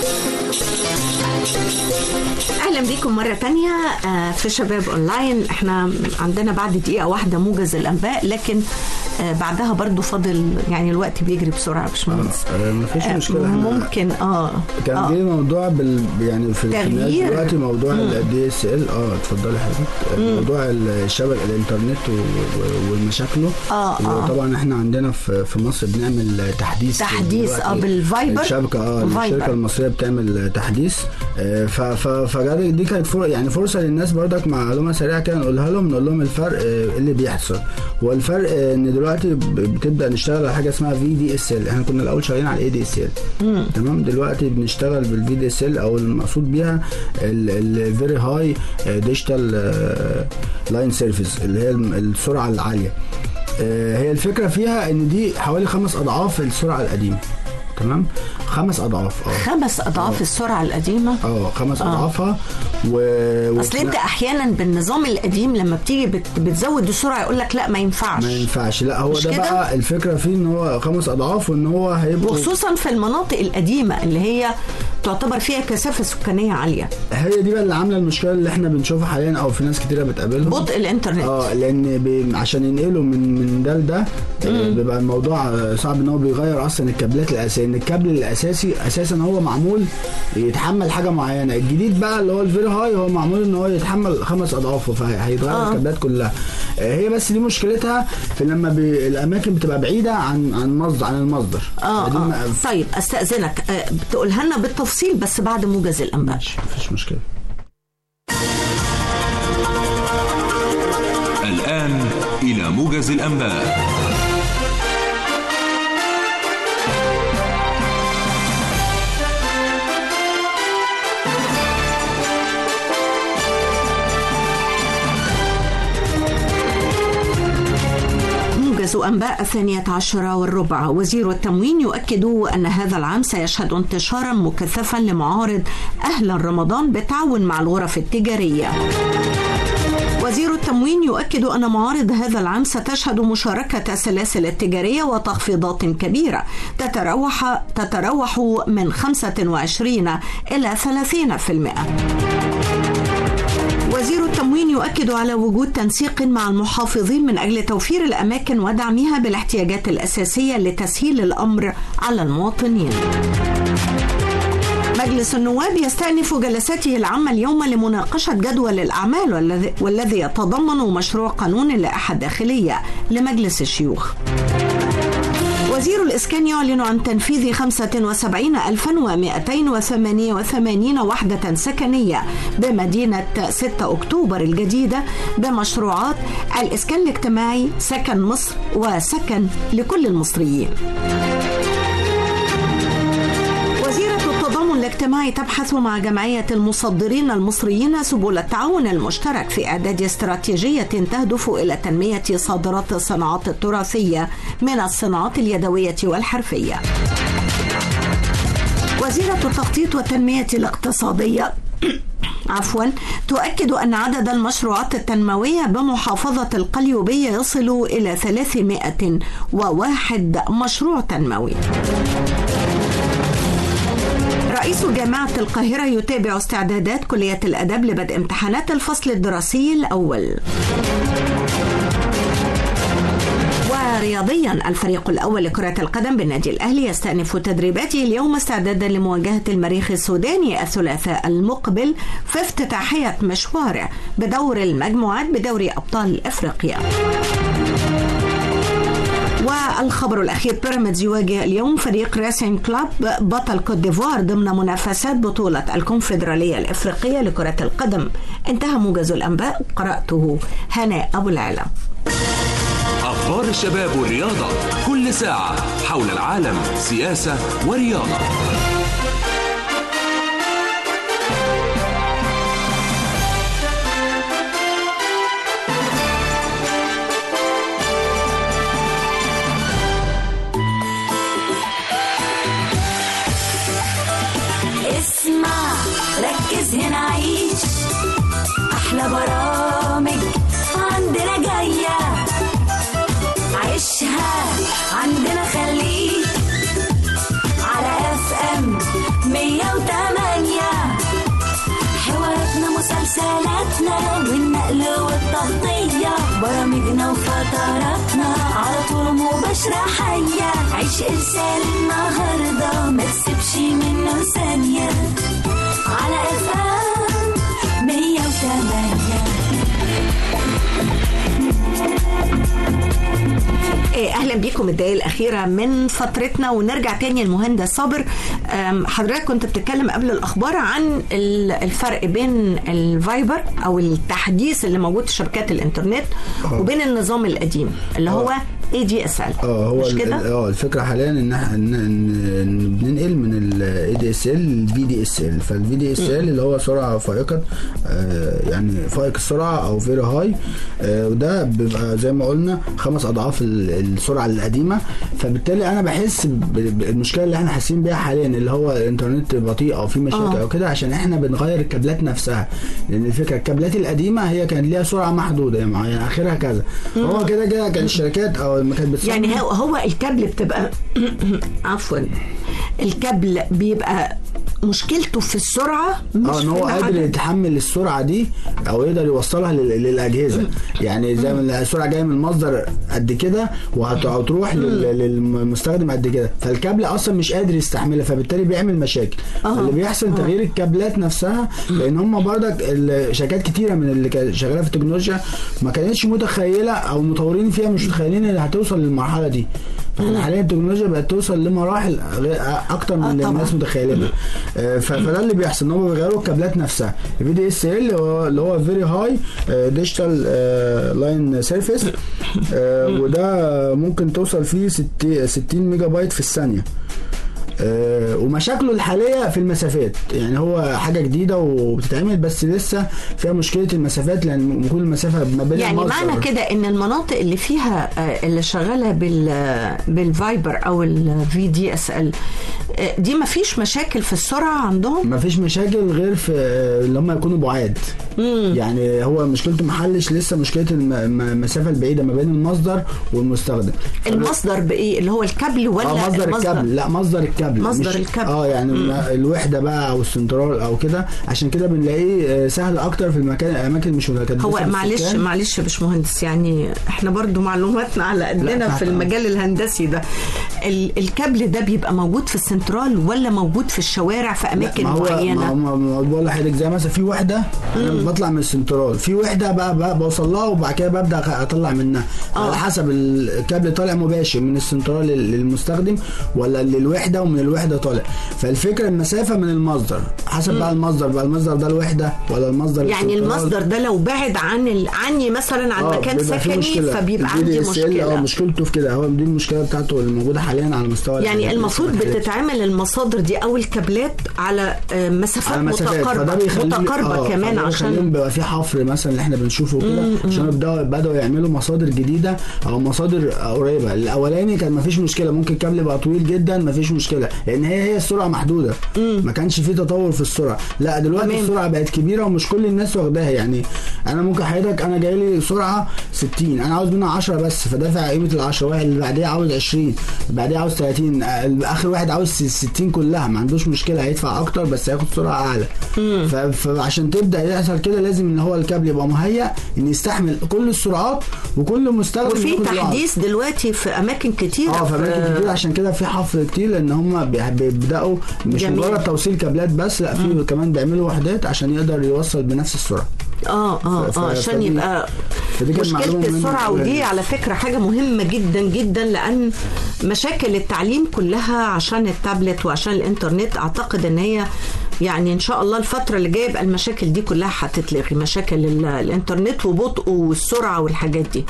اهلا بيكم مره تانية آه، في شباب اونلاين احنا عندنا بعد دقيقه واحده موجز الانباء لكن آه، بعدها برضو فاضل يعني الوقت بيجري بسرعه يا باشمهندس آه، مفيش آه، مشكله احنا ممكن اه كان آه. جه موضوع بال يعني في الناس تغيير. دلوقتي موضوع الدي اس ال اه اتفضلي حضرتك موضوع الشبكه الانترنت و- و- ومشاكله آه، آه. طبعا احنا عندنا في في مصر بنعمل تحديث تحديث، دلوقتي. آه، بالفايبر. الشبكه اه فايبر. الشركه المصريه بتعمل تحديث آه، ف ف فجد- دي كانت فر يعني فرصه للناس برضك معلومه سريعه كده نقولها لهم نقول لهم الفرق آه، اللي بيحصل هو الفرق آه، ان دلوقتي ب- بتبدا نشتغل على حاجه اسمها في دي اس ال احنا كنا الاول شغالين على الاي دي اس ال تمام دلوقتي بنشتغل بالفي دي اس ال او المقصود بيها الفيري هاي ديجيتال لاين سيرفيس اللي هي الم- السرعه العاليه آه، هي الفكره فيها ان دي حوالي خمس اضعاف السرعه القديمه تمام خمس اضعاف اه خمس اضعاف السرعه القديمه اه خمس اضعافها و اصل انت احيانا بالنظام القديم لما بتيجي بت... بتزود السرعه يقول لك لا ما ينفعش ما ينفعش لا هو مش ده كده؟ بقى الفكره فيه ان هو خمس اضعاف وان هو هيبقى وخصوصا في المناطق القديمه اللي هي تعتبر فيها كثافه سكانيه عاليه هي دي بقى اللي عامله المشكله اللي احنا بنشوفها حاليا او في ناس كتيره بتقابلهم بطء الانترنت اه لان بي عشان ينقلوا من من ده لده آه، بيبقى الموضوع آه، صعب ان هو بيغير اصلا الكابلات الاساسيه ان الكابل الاساسي اساسا هو معمول يتحمل حاجه معينه الجديد بقى اللي هو الفيري هاي هو معمول ان هو يتحمل خمس اضعافه فهيتغير آه. الكابلات كلها آه، هي بس دي مشكلتها في لما بي الاماكن بتبقى بعيده عن عن مصدر عن المصدر اه دي اه ما- طيب استاذنك آه بتقولها لنا بالتفصيل بس بعد موجز الانباء مفيش مشكله الآن إلى موجز الأنباء موجز أنباء الثانية عشرة والربع وزير التموين يؤكد أن هذا العام سيشهد انتشارا مكثفا لمعارض أهلا رمضان بالتعاون مع الغرف التجارية وزير التموين يؤكد أن معارض هذا العام ستشهد مشاركة السلاسل التجارية وتخفيضات كبيرة تتراوح تتراوح من 25 إلى 30%. وزير التموين يؤكد على وجود تنسيق مع المحافظين من اجل توفير الاماكن ودعمها بالاحتياجات الاساسيه لتسهيل الامر على المواطنين. مجلس النواب يستأنف جلساته العامة اليوم لمناقشة جدول الأعمال والذي, والذي يتضمن مشروع قانون اللائحة الداخلية لمجلس الشيوخ. وزير الإسكان يعلن عن تنفيذ 75288 وحدة سكنية بمدينة 6 أكتوبر الجديدة بمشروعات الإسكان الاجتماعي سكن مصر وسكن لكل المصريين وزيرة التضامن الاجتماعي تبحث مع جمعية المصدرين المصريين سبل التعاون المشترك في إعداد استراتيجية تهدف إلى تنمية صادرات الصناعات التراثية من الصناعات اليدوية والحرفية. وزيرة التخطيط والتنمية الاقتصادية عفوا تؤكد أن عدد المشروعات التنموية بمحافظة القليوبية يصل إلى 301 مشروع تنموي رئيس جامعة القاهرة يتابع استعدادات كلية الأدب لبدء امتحانات الفصل الدراسي الأول ورياضيا الفريق الأول لكرة القدم بالنادي الأهلي يستأنف تدريباته اليوم استعدادا لمواجهة المريخ السوداني الثلاثاء المقبل في افتتاحية مشواره بدور المجموعات بدوري أبطال أفريقيا والخبر الأخير بيراميدز يواجه اليوم فريق راسين كلاب بطل كوت ديفوار ضمن منافسات بطولة الكونفدرالية الإفريقية لكرة القدم انتهى موجز الأنباء قرأته هناء أبو العلا أخبار الشباب والرياضة كل ساعة حول العالم سياسة ورياضة اسمع ركز هنا عيش احلى برامج عندنا جايه عيشها عندنا خليك على اف ام 108 حواراتنا مسلسلاتنا والنقل والتغطية برامجنا وفتراتنا على طول مباشرة حية عيش إرسال النهاردة ما تسيبش منه ثانية على اف ام 108 إيه، اهلا بيكم الدقايق الاخيره من فترتنا ونرجع تاني المهندس صابر أم، حضرتك كنت بتتكلم قبل الاخبار عن ال- الفرق بين الفايبر او التحديث اللي موجود في شبكات الانترنت وبين النظام القديم اللي هو اي دي اس ال اه هو مش ال- كده؟ اه الفكره حاليا ان احنا ان إن- إن بننقل من الاي دي اس ال للفي دي اس ال فالفي دي اس ال اللي هو سرعه فائقه آه يعني فائق السرعه او فيري هاي آه وده بيبقى زي ما قلنا خمس اضعاف ال- السرعه القديمه فبالتالي انا بحس ب- بالمشكله اللي احنا حاسين بيها حاليا اللي هو الانترنت بطيء او في مشاكل آه. او كده عشان احنا بنغير الكابلات نفسها لان الفكره الكابلات القديمه هي كان ليها سرعه محدوده يعني معينه اخرها كذا هو كده كده كان الشركات او لما كانت بتصنع يعني هو هو الكابل بتبقى عفوا الكابل بيبقى مشكلته في السرعه مش اه ان في هو العدد. قادر يتحمل السرعه دي او يقدر يوصلها لل- للاجهزه يعني زي ما السرعه جايه من مصدر قد كده وهت- وهتروح لل- للمستخدم قد كده فالكابل اصلا مش قادر يستحملها فبالتالي بيعمل مشاكل آه. اللي بيحصل تغيير الكابلات نفسها لان هم برضك ال- شركات كتيره من اللي كانت شغاله في التكنولوجيا ما كانتش متخيله او مطورين فيها مش متخيلين ان هتوصل للمرحله دي فاحنا حاليا التكنولوجيا بقت توصل لمراحل غير- اكتر من آه اللي طبعاً. الناس متخيلها آه، ف- فده اللي بيحصل ان هم بيغيروا الكابلات نفسها الفي دي اس ال اللي هو فيري هاي ديجيتال لاين سيرفيس وده ممكن توصل فيه 60 60 ميجا بايت في الثانيه آه، ومشاكله الحاليه في المسافات يعني هو حاجه جديده وبتتعمل بس لسه فيها مشكله المسافات لان كل المسافه ما بين يعني المصدر. معنى كده ان المناطق اللي فيها آه، اللي شغاله بال بالفايبر او الفي دي اس ال دي ما فيش مشاكل في السرعه عندهم ما فيش مشاكل غير في اللي هم يكونوا بعاد يعني هو مشكلته محلش لسه مشكله الم- الم- المسافه البعيده ما بين المصدر والمستخدم المصدر بايه اللي هو الكابل ولا اه مصدر الكابل لا مصدر الكابل مصدر مش- الكابل. اه يعني ما- الوحده بقى او السنترال او كده عشان كده بنلاقيه آه، سهل اكتر في المكان الاماكن مش متكدسه هو في معلش السكان. معلش يا باشمهندس يعني احنا برضو معلوماتنا على قدنا تحت في أمرك. المجال الهندسي ده ال- الكابل ده بيبقى موجود في السنترال ولا موجود في الشوارع في اماكن ما هو معينه ما هو ما هو بقول لحضرتك زي مثلا في وحده انا بطلع من السنترال في وحده بقى, بقى بوصل لها وبعد كده ببدا اطلع منها آه. على حسب الكابل طالع مباشر من السنترال لل- للمستخدم ولا للوحده ومن الوحده طالع فالفكره المسافه من المصدر حسب بقى المصدر بقى المصدر ده الوحده ولا المصدر يعني السنترال. المصدر ده لو بعد عن ال... عني مثلا عن آه، مكان بيبقى فيه سكني مشكلة. فبيبقى ال عندي VDSL اه مشكله مشكلته في كده هو دي المشكله بتاعته اللي موجوده حاليا على مستوى يعني الحاجات المفروض لسه ما اتحلتش. بتتعمل عامل المصادر دي او الكابلات على آه، مسافات, على مسافات فده متقاربه بيخلي متقاربه آه، كمان فده بيخليهم عشان بيبقى في حفر مثلا اللي احنا بنشوفه كده عشان بدأوا بدأوا يعملوا مصادر جديده او مصادر قريبه الاولاني كان مفيش مشكله ممكن الكابل يبقى طويل جدا مفيش مشكله لان هي هي السرعه محدوده ما كانش في تطور في السرعه لا دلوقتي تمام. السرعه بقت كبيره ومش كل الناس واخداها يعني انا ممكن حضرتك انا جاي لي سرعه 60 انا عاوز منها 10 بس فدافع قيمه ال 10 واحد اللي بعديها عاوز 20 اللي بعديها عاوز 30 آه، اخر واحد عاوز 60 كلها ما عندوش مشكله هيدفع اكتر بس هياخد سرعه اعلى ف- فعشان تبدا يحصل كده لازم ان هو الكابل يبقى مهيأ ان يستحمل كل السرعات وكل مستخدم وفي ياخد الوعد. تحديث دلوقتي في اماكن كتيره اه في اماكن كتير عشان كده في حفر كتير لان هم بي- بيبداوا مش جميل. مجرد توصيل كابلات بس لا في كمان بيعملوا وحدات عشان يقدر يوصل بنفس السرعه اه اه ف- اه ف- عشان فدي- يبقى فدي كانت معلومة مشكله مهمة السرعه أوي ودي يعني. على فكره حاجه مهمه جدا جدا لان مشاكل التعليم كلها عشان التابلت وعشان الانترنت اعتقد ان هي يعني ان شاء الله الفتره اللي جايه يبقى المشاكل دي كلها هتتلغي مشاكل ال- الانترنت وبطئه والسرعه والحاجات دي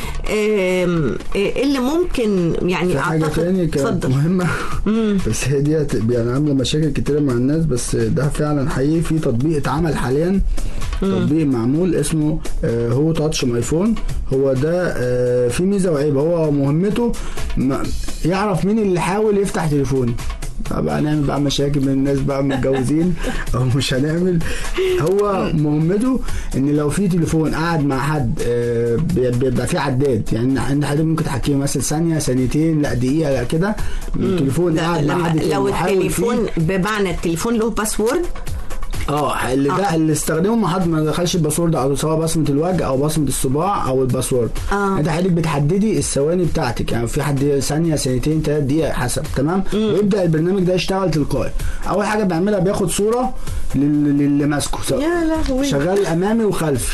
آم، ايه اللي ممكن يعني في حاجه تاني كانت اتفضل. مهمه بس هي دي هت- يعني عامله مشاكل كتيره مع الناس بس ده فعلا حقيقي في تطبيق اتعمل حاليا تطبيق معمول اسمه آه، هو تاتش ماي فون هو ده آه، في ميزه وعيب هو مهمته ما- يعرف مين اللي حاول يفتح تليفوني بقى نعمل بقى مشاكل من الناس بقى متجوزين او مش هنعمل هو مهمته ان لو في تليفون قاعد مع حد آه، بي- بيبقى في عداد يعني عند حد ممكن تحكيه مثلا ثانيه ثانيتين لا دقيقه لا كده التليفون لا، قاعد مع لما- حد تاني لو بيحاول التليفون فيه. بمعنى التليفون له باسورد اه اللي ده اللي استخدمه ما حد ما دخلش الباسورد او سواء بصمه الوجه او بصمه الصباع او الباسورد آه. انت حضرتك بتحددي الثواني بتاعتك يعني في حد ثانيه ثانيتين ثلاث دقيقه حسب تمام ويبدا البرنامج ده يشتغل تلقائي اول حاجه بيعملها بياخد صوره لل- للي ماسكه سواء يا لهوي. شغال امامي وخلفي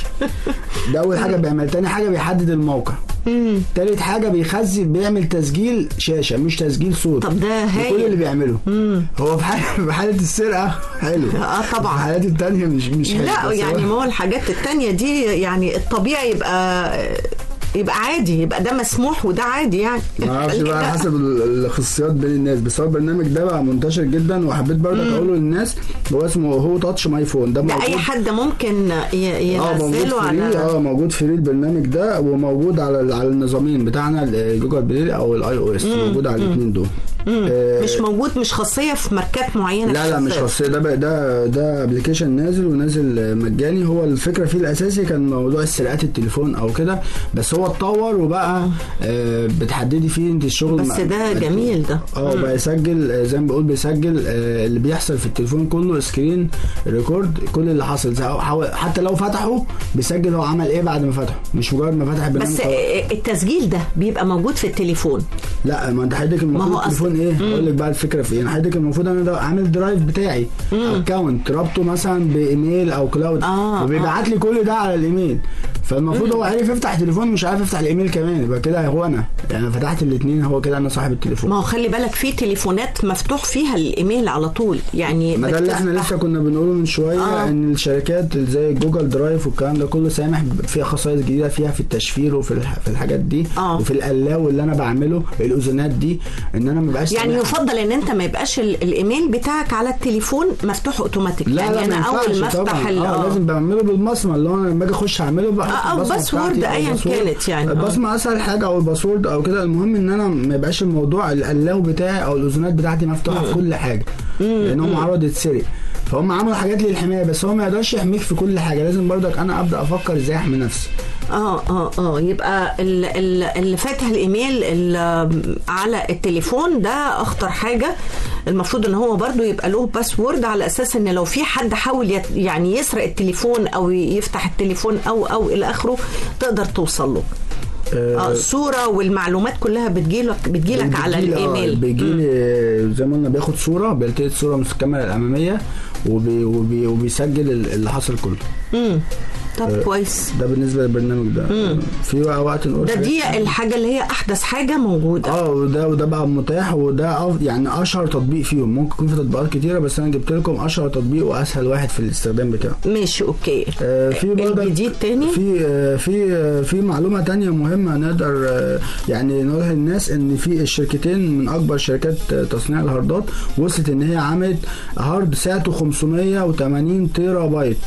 ده اول حاجه بيعمل تاني حاجه بيحدد الموقع تالت حاجه بيخزن بيعمل تسجيل شاشه مش تسجيل صوت طب ده كل هايل. اللي بيعمله هو في حاله في حاله السرقه حلو آه طبعاً. في الحالات التانية مش مش حلو لا بس يعني هو- ما هو الحاجات التانية دي يعني الطبيعي يبقى يبقى عادي يبقى ده مسموح وده عادي يعني ما اعرفش بقى على لا. حسب ال- الخصوصيات بين الناس بس هو البرنامج ده بقى منتشر جدا وحبيت برضك اقوله للناس هو اسمه هو تاتش ماي فون ده ده موجود اي حد ممكن ي- اه موجود ينزله فري على اه موجود فري البرنامج ده وموجود على ال- على النظامين بتاعنا ال- جوجل بلاي او الاي او اس موجود على الاثنين دول آه، مش موجود مش خاصيه في ماركات معينه لا لا مش خاصة. خاصيه ده بقى ده ده ابلكيشن نازل ونازل مجاني هو الفكره فيه الاساسي كان موضوع سرقات التليفون او كده بس هو اتطور وبقى آه، بتحددي فيه انت الشغل بس مع- ده جميل ده اه بقى يسجل آه، زي ما بقول بيسجل آه، اللي بيحصل في التليفون كله سكرين ريكورد كل اللي حصل زي- حاول- حتى لو فتحه بيسجل هو عمل ايه بعد ما فتحه مش مجرد ما فتح البرنامج بس خلاص. التسجيل ده بيبقى موجود في التليفون لا ما انت حضرتك ما هو المفروض أصل- التليفون ايه اقول لك بقى الفكره في ايه انا حضرتك المفروض انا ده عامل درايف بتاعي اكونت رابطه مثلا بايميل او كلاود آه، وبيبعت لي كل ده على الايميل فالمفروض هو عارف يفتح تليفون مش عارف يفتح الايميل كمان يبقى كده هو انا يعني فتحت الاثنين هو كده انا صاحب التليفون ما هو خلي بالك في تليفونات مفتوح فيها الايميل على طول يعني ما ده اللي احنا بتفتح- لسه كنا بنقوله من شويه آه. آه. ان الشركات زي جوجل درايف والكلام ده كله سامح فيها خصائص جديده فيها في التشفير وفي الح- في الحاجات دي آه. وفي القلاوه اللي انا بعمله الاذونات دي ان انا ما بقاش يعني سامح- يفضل ان انت ما يبقاش ال- الايميل بتاعك على التليفون مفتوح اوتوماتيك لا يعني لا انا ما اول ما ينفعش افتح طبعا ال- اه آه. لازم بعمله بالبصمه اللي هو انا لما اجي اخش اعمله بقى آه، أو البصمة باسورد بتاعتي أو أيا الباسورد. كانت يعني، آه. البصمه اسهل حاجه او الباسورد او كده المهم ان انا ما يبقاش الموضوع القلاو بتاعي او الاذونات بتاعتي مفتوحه في كل حاجه لان هم معرض يتسرق فهم عملوا حاجات للحمايه بس هو ما يقدرش يحميك في كل حاجه لازم برضك انا ابدا افكر ازاي احمي نفسي اه اه اه يبقى ال- ال- اللي فاتح الايميل ال- على التليفون ده اخطر حاجه المفروض ان هو برضو يبقى له باسورد على اساس ان لو في حد حاول يت- يعني يسرق التليفون او يفتح التليفون او او الى اخره تقدر توصل له اه الصوره والمعلومات كلها بتجيلك بتجيلك على بيجيلي- آه، الايميل بيجيلي زي ما قلنا بياخد صوره بيلتقط صوره من الكاميرا الاماميه وبي وبي وبيسجل ال- اللي حصل كله طب آه، كويس ده بالنسبه للبرنامج ده في بقى وقت نقول ده حاجات دي تانية. الحاجه اللي هي احدث حاجه موجوده اه وده وده بقى متاح وده أف يعني اشهر تطبيق فيهم ممكن يكون في تطبيقات كتيره بس انا جبت لكم اشهر تطبيق واسهل واحد في الاستخدام بتاعه ماشي اوكي آه، في برضك- الجديد تاني في آه، في آه، في معلومه تانية مهمه نقدر آه، يعني نقولها للناس ان في الشركتين من اكبر شركات آه، تصنيع الهاردات وصلت ان هي عملت هارد سعته 580 تيرا بايت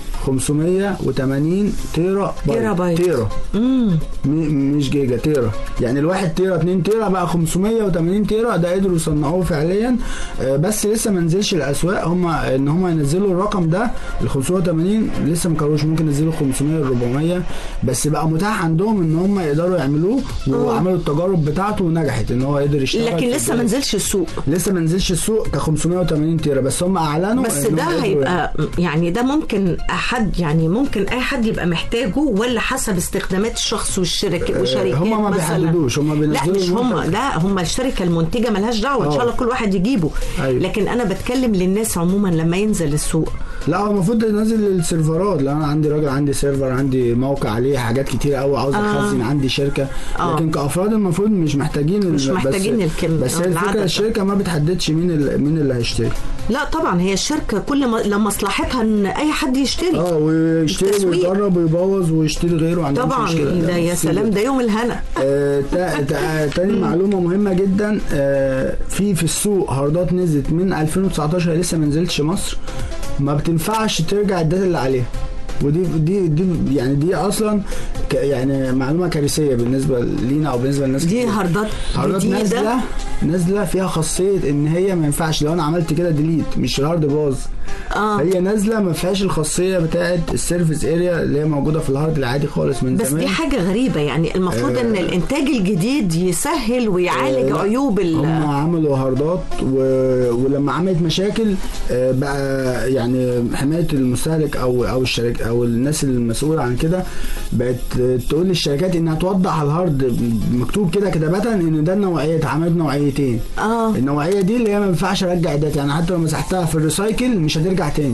580 تيرا بايت تيرا بايت. تيرا امم م- مش جيجا تيرا يعني الواحد تيرا 2 تيرا بقى 580 تيرا ده قدروا يصنعوه فعليا آه، بس لسه ما نزلش الاسواق هم ان هم ينزلوا الرقم ده ال 580 لسه ما كانوش ممكن ينزلوا 500 400 بس بقى متاح عندهم ان هم يقدروا يعملوه وعملوا التجارب بتاعته ونجحت ان هو قدر يشتغل لكن في لسه ما البلد. نزلش السوق لسه ما نزلش السوق ك 580 تيرا بس هم اعلنوا بس إن ده هم قدروا هيبقى يعني ده ممكن احد يعني ممكن اي حد يبقى محتاجه ولا حسب استخدامات الشخص والشركه وشركات هما ما مثلاً؟ بيحددوش، هما لا بينزلوا مش هم المنتج. لا هم الشركه المنتجه ملهاش دعوه ان شاء آه. الله كل واحد يجيبه أيوة. لكن انا بتكلم للناس عموما لما ينزل السوق لا هو المفروض ينزل السيرفرات لان انا عندي راجل عندي سيرفر عندي موقع عليه حاجات كتير قوي عاوز آه. اخزن عندي شركه آه. لكن كافراد المفروض مش محتاجين ال- مش محتاجين بس الكم- بس هي العدد الفكره ده. الشركه ما بتحددش مين ال- مين اللي هيشتري لا طبعا هي الشركه كل ما لمصلحتها ان اي حد يشتري اه ويشتري التسويق. ويجرب ويبوظ ويشتري غيره عندهم طبعا مشكله ده يا بس- سلام ده يوم الهنا آه، تا- تا- تاني معلومه مهمه جدا آه، في في السوق هاردات نزلت من 2019 لسه ما نزلتش مصر ما بتنفعش ترجع الداتا اللي عليها ودي دي دي يعني دي اصلا ك- يعني معلومه كارثيه بالنسبه لينا او بالنسبه للناس دي كتير. هاردات هاردات جديده نازله نازله فيها خاصيه ان هي ما ينفعش لو انا عملت كده ديليت مش الهارد باظ اه هي نازله ما فيهاش الخاصيه بتاعه السيرفيس اريا اللي هي موجوده في الهارد العادي خالص من بس زمان دي حاجة غريبة يعني المفروض آه. ان الانتاج الجديد يسهل ويعالج لا، عيوب ال هم عملوا هاردات و... ولما عملت مشاكل آه، بقى يعني حمايه المستهلك او او الشركه او الناس المسؤوله عن كده بقت تقول للشركات انها توضح على الهارد مكتوب كده كتابه ان ده النوعيه عملت نوعيتين اه النوعيه دي اللي هي ما ينفعش ارجع الداتا يعني حتى لو مسحتها في الريسايكل مش هترجع تاني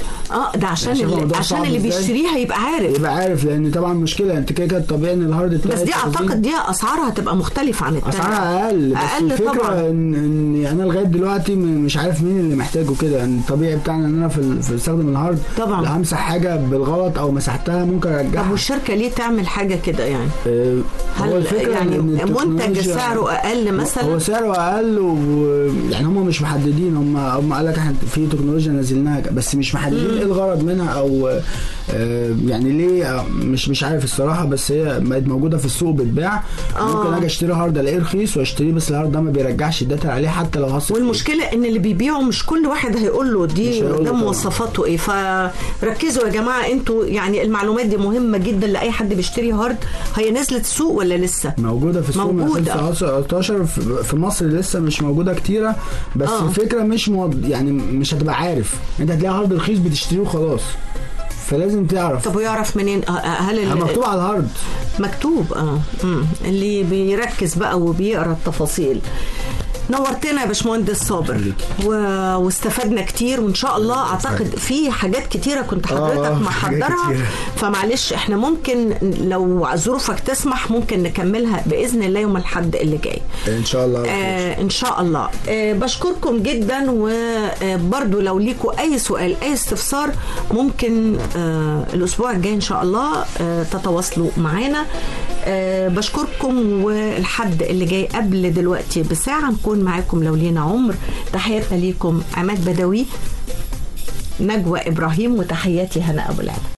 اه ده عشان شايف اللي الموضوع عشان صعب اللي إزاي؟ بيشتريها يبقى عارف يبقى عارف لان طبعا مشكله انت كده كده طبيعي ان الهارد بس بتاعي دي التخزين- اعتقد دي اسعارها هتبقى مختلفة عن التانية اسعارها اقل بس اقل الفكره طبعا ان ان انا لغايه دلوقتي م- مش عارف مين اللي محتاجه كده يعني الطبيعي بتاعنا ان انا في ال- في استخدم الهارد طبعا. لو همسح حاجه بالغلط او مسحتها ممكن طب ارجعها والشركة ليه تعمل حاجة كده يعني آه، هو هل الفكرة يعني إن منتج التكنولوجيا- سعره اقل مثلا هو سعره اقل ويعني هم مش محددين هم هم قال لك احنا في تكنولوجيا نزلناها بس مش محددين ايه الغرض منها او آه، يعني ليه آه، مش مش عارف الصراحه بس هي بقت موجوده في السوق بتتباع آه. ممكن اجي اشتري هارد الاقيه رخيص واشتريه بس الهارد ده ما بيرجعش الداتا اللي عليه حتى لو هصرف فيه. والمشكلة ان اللي بيبيعوا مش كل واحد هيقول له مش دي هيقول له ده طبعا. مواصفاته ايه فركزوا يا جماعة انتوا يعني المعلومات دي مهمة جدا لأي حد بيشتري هارد هي نزلت السوق ولا لسه؟ موجودة في السوق من موجودة. 2019 في- في مصر لسه مش موجودة كتيرة بس آه. الفكرة مش موض... يعني مش هتبقى عارف انت هتلاقي هارد رخيص بتشتريه وخلاص فلازم تعرف طب ويعرف منين آه، آه، هل ال- مكتوب على الهارد مكتوب اه مم. اللي بيركز بقى وبيقرا التفاصيل نورتنا يا باشمهندس صابر و... واستفدنا كتير وان شاء الله اعتقد في حاجات كتيره كنت حضرتك آه، في حاجات محضرها كتيرة. فمعلش احنا ممكن لو ظروفك تسمح ممكن نكملها باذن الله يوم الاحد اللي جاي ان شاء الله آه ان شاء الله آه بشكركم جدا وبرضو لو ليكوا اي سؤال اي استفسار ممكن آه الاسبوع الجاي ان شاء الله آه تتواصلوا معانا آه بشكركم والحد اللي جاي قبل دلوقتي بساعه نكون معاكم لو لينا عمر تحياتنا ليكم عماد بدوي نجوى ابراهيم وتحياتي هنا ابو العلا